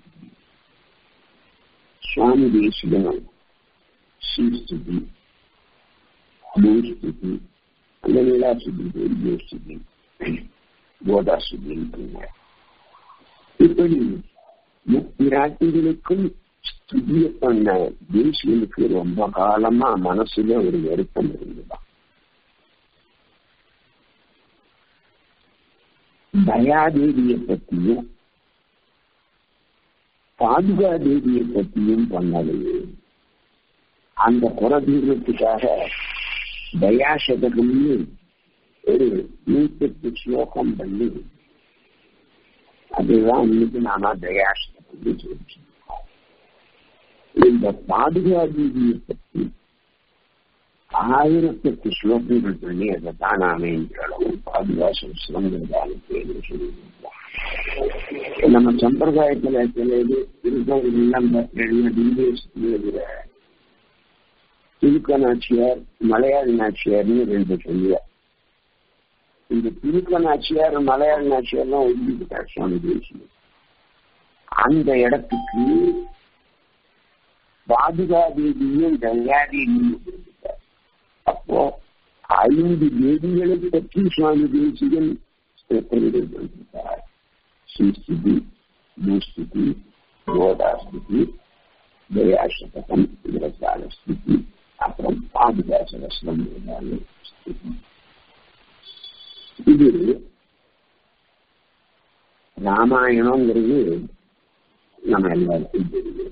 சுவாமி தேசிகனும் ஸ்ரீஸ்துதி பூஸ்துதி அந்த நீலாசுதி தேவியோஸ்துதி கோதாசுதின்னு இப்படி முப்பிராட்டிகளுக்கும் ஸ்துதிய பண்ண தேசியனுக்கு ரொம்ப காலமா மனசுல ஒரு வருத்தம் இருந்துதான் தயாதேவியை பத்தியும் பாதுகா தேவியை பத்தியும் பண்ணலையே அந்த குறதீர்வத்துக்காக தயாசதகம்னு ஒரு நூற்றெட்டு ஸ்லோகம் பண்ணி அதுதான் இன்னைக்கு நாம தயாசதகம்னு சொல்லிட்டு இந்த பாதுகா தேவியை பற்றி ஆயிரத்தெட்டு ஸ்லோகங்கள் பண்ணி அதை தான் நாம என்ற அளவு பாதுகாசம் சிறந்ததான பேரு சொல்லியிருக்கோம் நம்ம சம்பிரதாயத்துல சில இது திருக்கோவில் எழுதுற திருக்கநாச்சியார் மலையாள நாச்சியார்னு ரெண்டு சொல்லுவார் இந்த திருக்கநாச்சியார் மலையாள நாச்சியார்லாம் எழுதிக்கிட்டார் சுவாமி தேசியம் அந்த இடத்துக்கு பாதுகா தேவியும் தயாதேவியும் கொடுத்துட்டார் அப்போ ஐந்து தேவிகளை பற்றி சுவாமி தேசிகன் பெயர்கள் கொடுத்திருக்கிறார் ஸ்ரீஸ்திதி பூஸ்திதி யோகாஸ்திதி தயாசதகம் விரசால ஸ்திதி அப்புறம் பாதுகாசவசனம் ஸ்திதி இது ராமாயணங்கிறது நம்ம எல்லாருக்கும் தெரியும்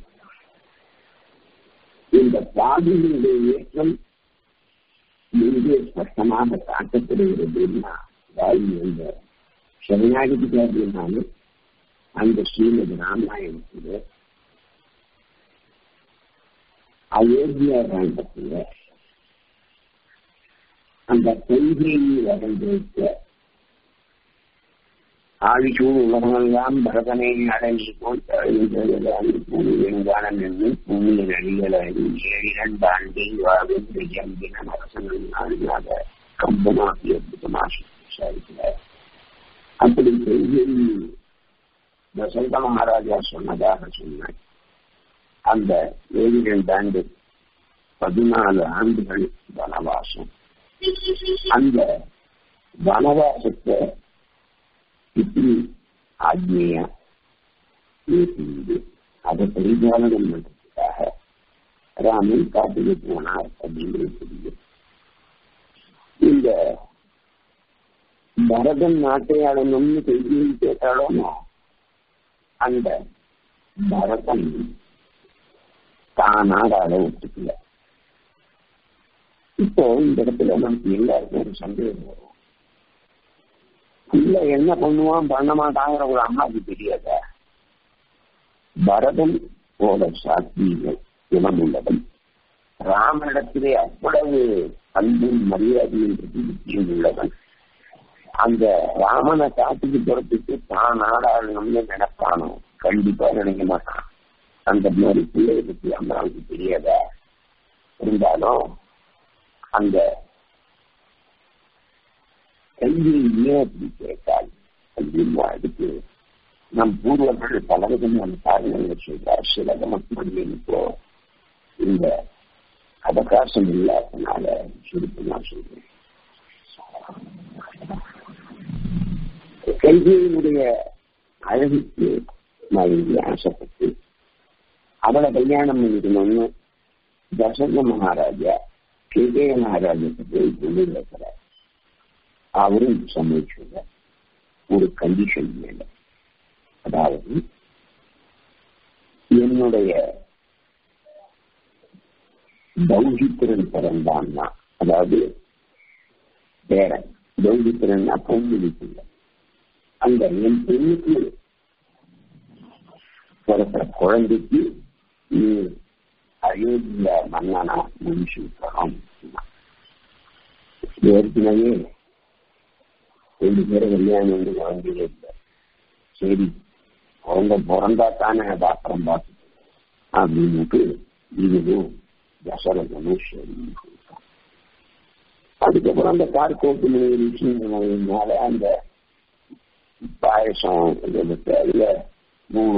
இந்த பாதியினுடைய ஏற்றம் எங்கே ஸ்பஷ்டமாக காட்டப்படுகிறதுன்னா அதாவது இந்த சரணாகதிக்காரினாலும் அந்த ஸ்ரீமதி ராமாயணத்துல அயோத்தியா காண்டத்துல அந்த கொள்கையை வரைந்திருக்க ஆழிச்சூழ் உலகமெல்லாம் பரதனை அடங்கி போல் பூமியெங்கான நின்று பூமியின் அடிகளை ஏழிரண்டு ஆண்டில் வாழ்ந்து எம்பின அரசன் நாளினாக கம்பமாக்கி அற்புதமாக விசாரிக்கிறார் அப்படி கொள்கையில் தசரத மகாராஜா சொன்னதாக சொன்னார் அந்த ஏழு ரெண்டு ஆண்டு பதினாலு ஆண்டுகள் வனவாசம் அந்த வனவாசத்தை இப்படி ஆக்ஞையா ஏற்றிருந்து அதை பரிபாலனம் பண்றதுக்காக ராமன் காட்டுக்கு போனார் அப்படிங்கிறது தெரியும் இந்த பரதன் நாட்டை ஆளணும்னு செய்தியில் கேட்டாலும் அந்த பரதன் தானாக ஆள ஒத்துக்கல இப்போ இந்த இடத்துல நமக்கு எல்லாருக்கும் ஒரு சந்தேகம் வரும் இல்ல என்ன பண்ணுவான் பண்ண மாட்டாங்கிற ஒரு அம்மாவுக்கு தெரியாத பரதன் போல சாத்தியங்கள் குணம் உள்ளவன் ராமனிடத்திலே அவ்வளவு அன்பும் மரியாதையும் பிரதிபத்தியும் உள்ளவன் அந்த ராமனை காட்டுக்கு புறத்துக்கு தான் நாடாளணும்னு நினைப்பானோ கண்டிப்பா நினைக்க மாட்டான் அந்த மாதிரி பிள்ளைய பத்தி அம்மாவுக்கு தெரியாத இருந்தாலும் அந்த கல்வியை ஏன் அப்படி கேட்டால் அப்படின்னு அதுக்கு நம் பூர்வர்கள் பலவிதமான காரணங்கள் சொல்றார் சிலதை மட்டும் இப்போ இந்த அவகாசம் இல்லாதனால சுருக்கமா சொல்றேன் கல்வியினுடைய அழகுக்கு நான் இங்கே ஆசைப்பட்டு அவளை கல்யாணம் பண்ணிக்கணும்னு தசரத மகாராஜா கேகய மகாராஜத்தை போய் கொண்டு இருக்கிறார் அவரும் சம்மதிச்சுள்ள ஒரு கண்டிஷன் மேல அதாவது என்னுடைய தௌஹித்திரன் பிறந்தான்னா அதாவது பேரன் தௌஹித்திரன்னா பொங்கலிக்குள்ள அந்த என் பெண்ணுக்கு பிறக்கிற குழந்தைக்கு நீ அயோத்திய மன்னனா முடிச்சுக்கணும் ஏற்கனவே ரெண்டு பேரும் கல்யாணம் வந்து குழந்தையே இல்லை சரி குழந்தை பிறந்தா தானே பாத்திரம் பார்த்து அப்படின்னுட்டு இதுவும் தசரதனும் சரி அதுக்கப்புறம் அந்த கார்கோட்டு விஷயங்களால அந்த பாயசம் அதுல மூணு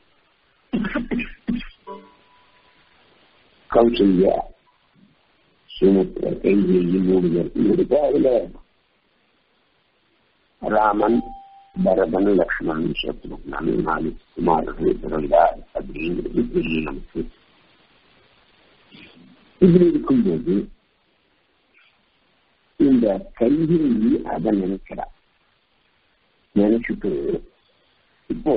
கௌசல்யா சுமுத்திர கைதி மூணு பேர் இருக்கு அதுல ராமன் பரதன் லக்ஷ்மணன் சத்ருக்னன் நாலு குமாரர்கள் பிறந்தார் அப்படிங்கிறது தெரியும் நமக்கு இப்படி இருக்கும்போது இந்த கல்வியை அதை நினைக்கிறார் நினைச்சிட்டு இப்போ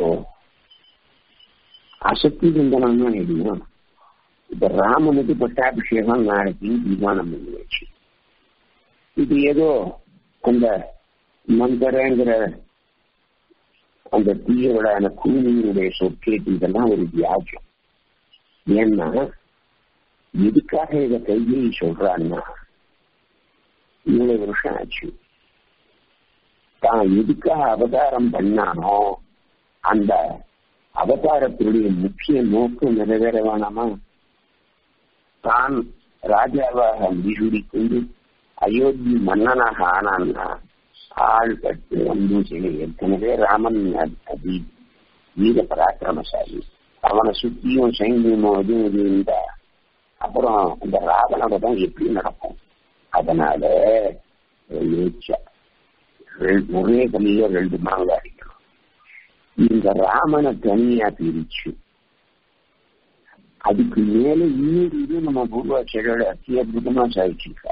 அசக்தி சிந்தனம்னா எப்படின்னா இப்ப ராமனுக்கு பட்டாபிஷேகம் நாளைக்கு தீர்மானம் பண்ணி வச்சு இது ஏதோ அந்த மந்தரங்கிற அந்த தீயவடான கூலியினுடைய சொற்கேட்டு இதெல்லாம் ஒரு வியாஜம் ஏன்னா எதுக்காக இதை கையை சொல்றான்னா இவ்வளவு வருஷம் ஆச்சு தான் எதுக்காக அவதாரம் பண்ணானோ அந்த அவதாரத்தினுடைய முக்கிய நோக்கம் நிறைவேற வேணாமா தான் ராஜாவாக முடிசூடி கொண்டு அயோத்தி மன்னனாக ஆனான்னா ஆள் பட்டு வந்து செய்ய ஏற்கனவே ராமன் அதி வீர பராக்கிரமசாலி அவனை சுத்தியும் சைன்யமும் அதுவும் இது இருந்தா அப்புறம் இந்த ராவணோட தான் எப்படி நடக்கும் அதனால யோசிச்சா ஒரே கல்லில ரெண்டு மாங்காய் அடிக்கணும் இந்த ராமனை தனியா பிரிச்சு அதுக்கு மேல இன்னொரு இது நம்ம பூர்வாச்சாரியோட அத்தி அற்புதமா சாதிச்சிருக்கா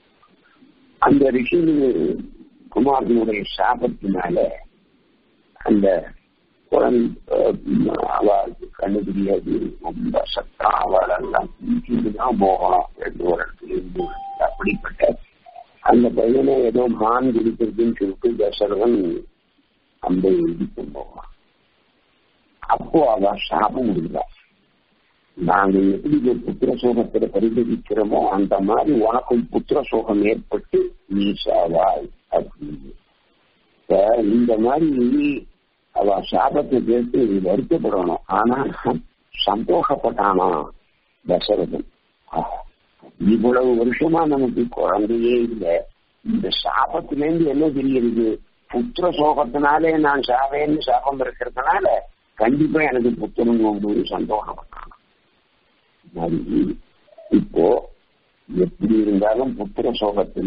அந்த ரிஷி குமாரனுடைய சாபத்தினால அந்த குழந்தை அவளுக்கு கண்ணு தெரியாது ரொம்ப சத்தம் அவளெல்லாம் தான் போகணும் ரெண்டு ஒரு இடத்துல இருந்து அப்படிப்பட்ட அந்த பையனை ஏதோ மான் குடிக்கிறதுன்னு சொல்லிட்டு தசரவன் அந்த எழுதிட்டு போவான் அப்போ அவ சாபம் முடியல நாங்க எப்படி புத்திர சோகத்துல பரிதவிக்கிறோமோ அந்த மாதிரி உனக்கும் புத்திர சோகம் ஏற்பட்டு நீ சாவாய் அப்படின்னு இந்த மாதிரி அவ சாபத்தை கேட்டு வருத்தப்படணும் ஆனா சந்தோஷப்பட்டானா தசரதன் இவ்வளவு வருஷமா நமக்கு குழந்தையே இல்லை இந்த சாபத்திலேருந்து என்ன தெரியுது புத்திர சோகத்தினாலே நான் சாவேன்னு சாபம் இருக்கிறதுனால கண்டிப்பா எனக்கு புத்திரன் ஒரு சந்தோஷப்பட்டான் மாதிரி இப்போ எப்படி இருந்தாலும் புத்திர சோகத்துல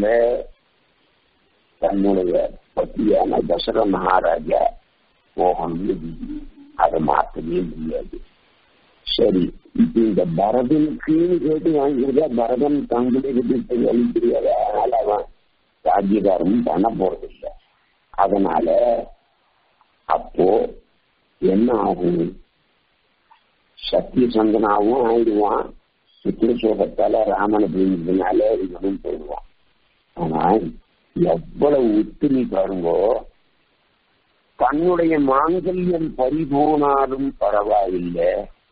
தன்னுடைய பத்தியான தசர மகாராஜா போகணும்னு அதை மாற்றவே முடியாது சரி இப்ப இந்த பரதனுக்குன்னு கேட்டு வாங்கிருந்தா பரதன் தங்களுக்கு வழி தெரியாது அதனால அவன் ராஜ்யகாரமும் பண்ண போறதில்லை அதனால அப்போ என்ன ஆகும் சத்தியசந்தனாவும் ஆயிடுவான் சித்திரசோகத்தால ராமனை புரிஞ்சதுனால இவனும் போயிடுவான் ஆனால் எவ்வளவு உத்துணி பாருங்கோ தன்னுடைய மாங்கல்யம் பறிபோனாலும் பரவாயில்லை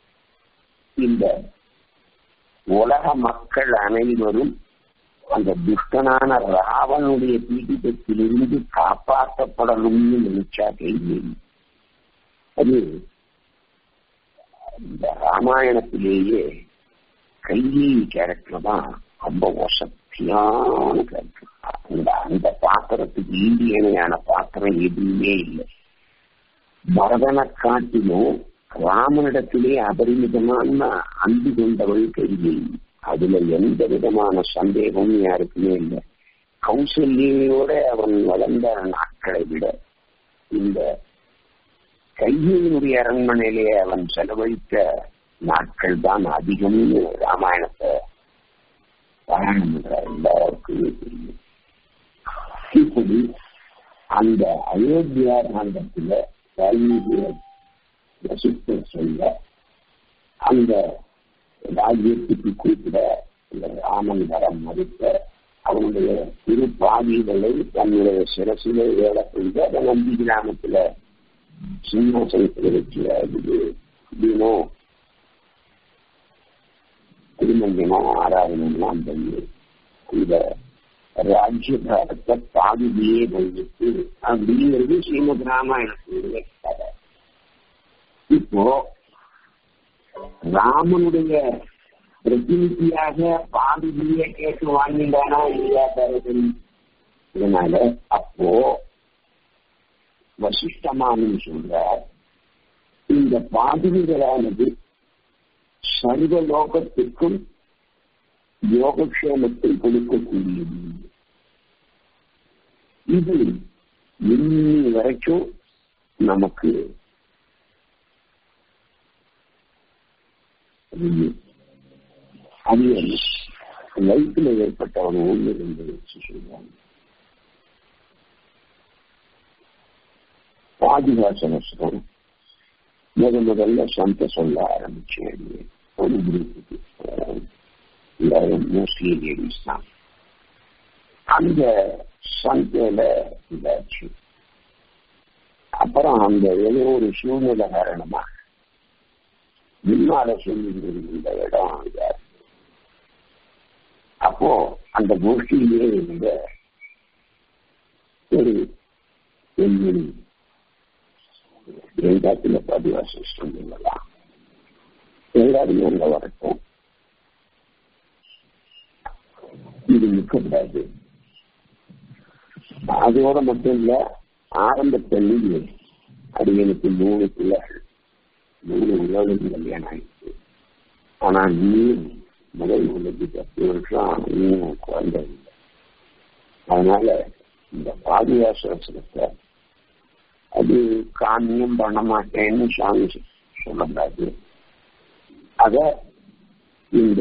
இந்த உலக மக்கள் அனைவரும் அந்த துஷ்டனான ராவனுடைய பீடிதத்திலிருந்து காப்பாற்றப்படணும்னு நினைச்சா கைது அது இந்த ராமாயணத்திலேயே கையி கேரக்டர் தான் ரொம்ப வசத்தியான கேரக்டர் அந்த அந்த பாத்திரத்துக்கு ஈடு இணையான பாத்திரம் எதுவுமே இல்லை பரதனை காட்டிலும் ராமனிடத்திலே அபரிமிதமான அன்பு கொண்டவள் கையை அதுல எந்த விதமான சந்தேகமும் யாருக்குமே இல்லை கௌசல்யோட அவன் வளர்ந்த நாட்களை விட இந்த கையினுடைய அரண்மனையிலே அவன் செலவழித்த நாட்கள் தான் அதிகம்னு ராமாயணத்தை பாராயணம் பண்ற எல்லாருக்குமே தெரியும் இப்படி அந்த அயோத்தியா காண்டத்துல வால்மீகிய வசித்த சொல்ல அந்த ராஜ்யத்துக்கு குறிப்பிட இந்த ராமன் வரம் மறுத்த அவனுடைய திரு பாவிகளை தன்னுடைய சிரசிலே வேலை செய்து அதை நம்பி கிராமத்துல சிம்மாசனத்தில் வச்சு தினம் திருமஞ்சனம் ஆராதனம்லாம் பண்ணி இந்த ராஜ்யபாரத்தை பாதிதியே பண்ணிட்டு அப்படிங்கிறது ஸ்ரீமத் ராமாயணத்தினுடைய கதை இப்போ ராமனுடைய பிரதிநிதியாக பாதிதியை கேட்டு வாங்கிட்டானா இல்லையா தரதன் இதனால அப்போ வசிஷ்டமானு சொல்றார் இந்த பாதிரிகளானது சர்வ லோகத்திற்கும் யோகக்ஷேமத்தை கொடுக்கக்கூடியது இது இன்னி வரைக்கும் நமக்கு அது லைஃப்ல ஏற்பட்ட ஒரு ஒன்று ரெண்டு வச்சு சொல்லுவாங்க பாதுகாசனஸ்தம் முத முதல்ல சந்த சொல்ல ஆரம்பிச்சேன் ஒரு குரூப்புக்கு எல்லாரும் மோஸ்ட்லி லேடிஸ் தான் அந்த சந்தையில இதாச்சு அப்புறம் அந்த ஏதோ ஒரு சூழ்நிலை காரணமா முன்னால சொல்லுகிறது இந்த இடம் இதாச்சு அப்போ அந்த கோஷ்டியிலே இருந்த ஒரு பெண்மணி எல்லாத்துல பதிவாசம் சொல்லலாம் எல்லாருமே அங்க வரட்டும் இது நிற்கக்கூடாது அதோட மட்டும் இல்ல ஆரம்பத்தில் அது எனக்கு மூணு பிள்ளைகள் மூணு உலகம் கல்யாணம் ஆயிடுச்சு ஆனா நீ முதல் உள்ளது பத்து வருஷம் இன்னும் குழந்தை இல்லை அதனால இந்த பாதுகாசனத்தை அது காமியம் பண்ண மாட்டேன்னு சாமி சொல்லக்கூடாது அத இந்த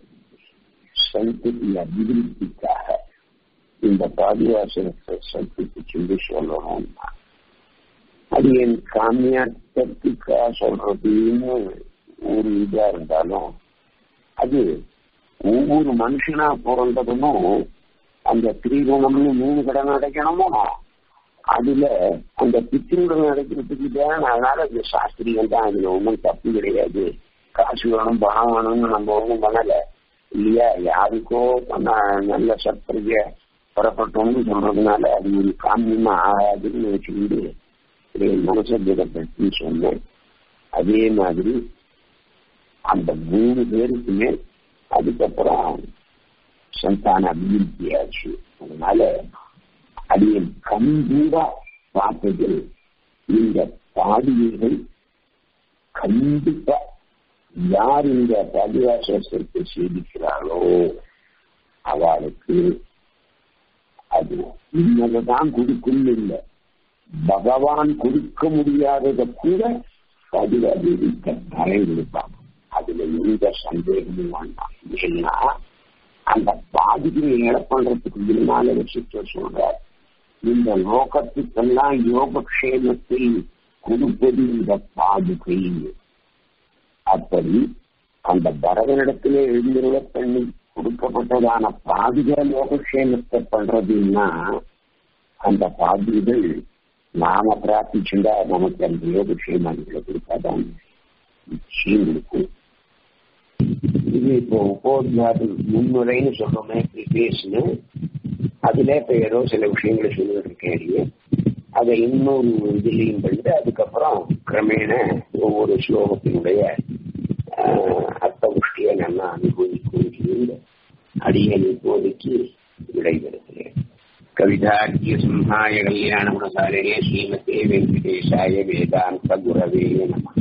சந்ததி அபிவிருத்திக்காக இந்த பாதுகாசனத்தை சந்தித்து சொல்லி சொல்லணும்னா அது என் காமியாட்டத்துக்காக சொல்றதுன்னு ஒரு இதா இருந்தாலும் அது ஒவ்வொரு மனுஷனா பிறந்ததும் அந்த திரிகுணம்னு மூணு கடன் அடைக்கணுமோ அதுல அந்த பித்திருடன் அடைக்கிறதுக்கு தான் அதனால அது சாஸ்திரியம் தான் அதுல ஒன்றும் தப்பு கிடையாது காசு வேணும் பணம் வேணும்னு நம்ம ஒன்றும் பண்ணல இல்லையா யாருக்கோ நல்ல சத்திரிய புறப்பட்டோம்னு சொல்றதுனால அது ஒரு காமியமா ஆகாதுன்னு வச்சுக்கிட்டு மனசத்தை பற்றி சொன்னேன் அதே மாதிரி அந்த மூணு பேருக்குமே அதுக்கப்புறம் சந்தான அபிவிருத்தி ஆச்சு அதனால அடியின் கண்கூடா பார்த்ததில் இந்த பாடியர்கள் கண்டிப்பா யார் இந்த பதிவாசத்தை சேதிக்கிறாளோ அவளுக்கு அது இன்னதான் கொடுக்கும் இல்லை பகவான் கொடுக்க முடியாததை கூட பதிவாதி கட்டாயம் கொடுப்பாங்க அதுல எந்த சந்தேகமும் வேண்டாம் ஏன்னா அந்த பாதிப்பை ஏழை பண்றதுக்கு முன்னால வச்சுட்டு சொல்ற இந்த லோகத்துக்கெல்லாம் யோகக்ஷேமத்தை கொடுப்பது இந்த பாதுகை அப்படி அந்த பரதனிடத்திலே எழுந்துருள பண்ணி கொடுக்கப்பட்டதான பாதுக லோகக்ஷேமத்தை பண்றதுன்னா அந்த பாதுகள் நாம பிரார்த்திச்சுண்டா நமக்கு அந்த யோகக்ஷேமாதிகளை கொடுத்தாதான் நிச்சயம் இருக்கும் இது இப்போ உபோத்காது முன்னுரைன்னு சொல்றோமே பேசுன்னு அதுல இப்ப ஏதோ சில விஷயங்களை சொல்லிட்டு இருக்கேன் அதை இன்னொரு இதுலையும் பண்ணிட்டு அதுக்கப்புறம் கிரமேண ஒவ்வொரு ஸ்லோகத்தினுடைய அர்த்த புஷ்டியை நல்லா அனுபவிக்கும் அடியன் இப்போதைக்கு விடைபெறுகிறேன் கவிதாக்கிய சிம்ஹாய கல்யாண குணசாலினே ஸ்ரீமதே வெங்கடேஷாய வேதாந்த குரவே நம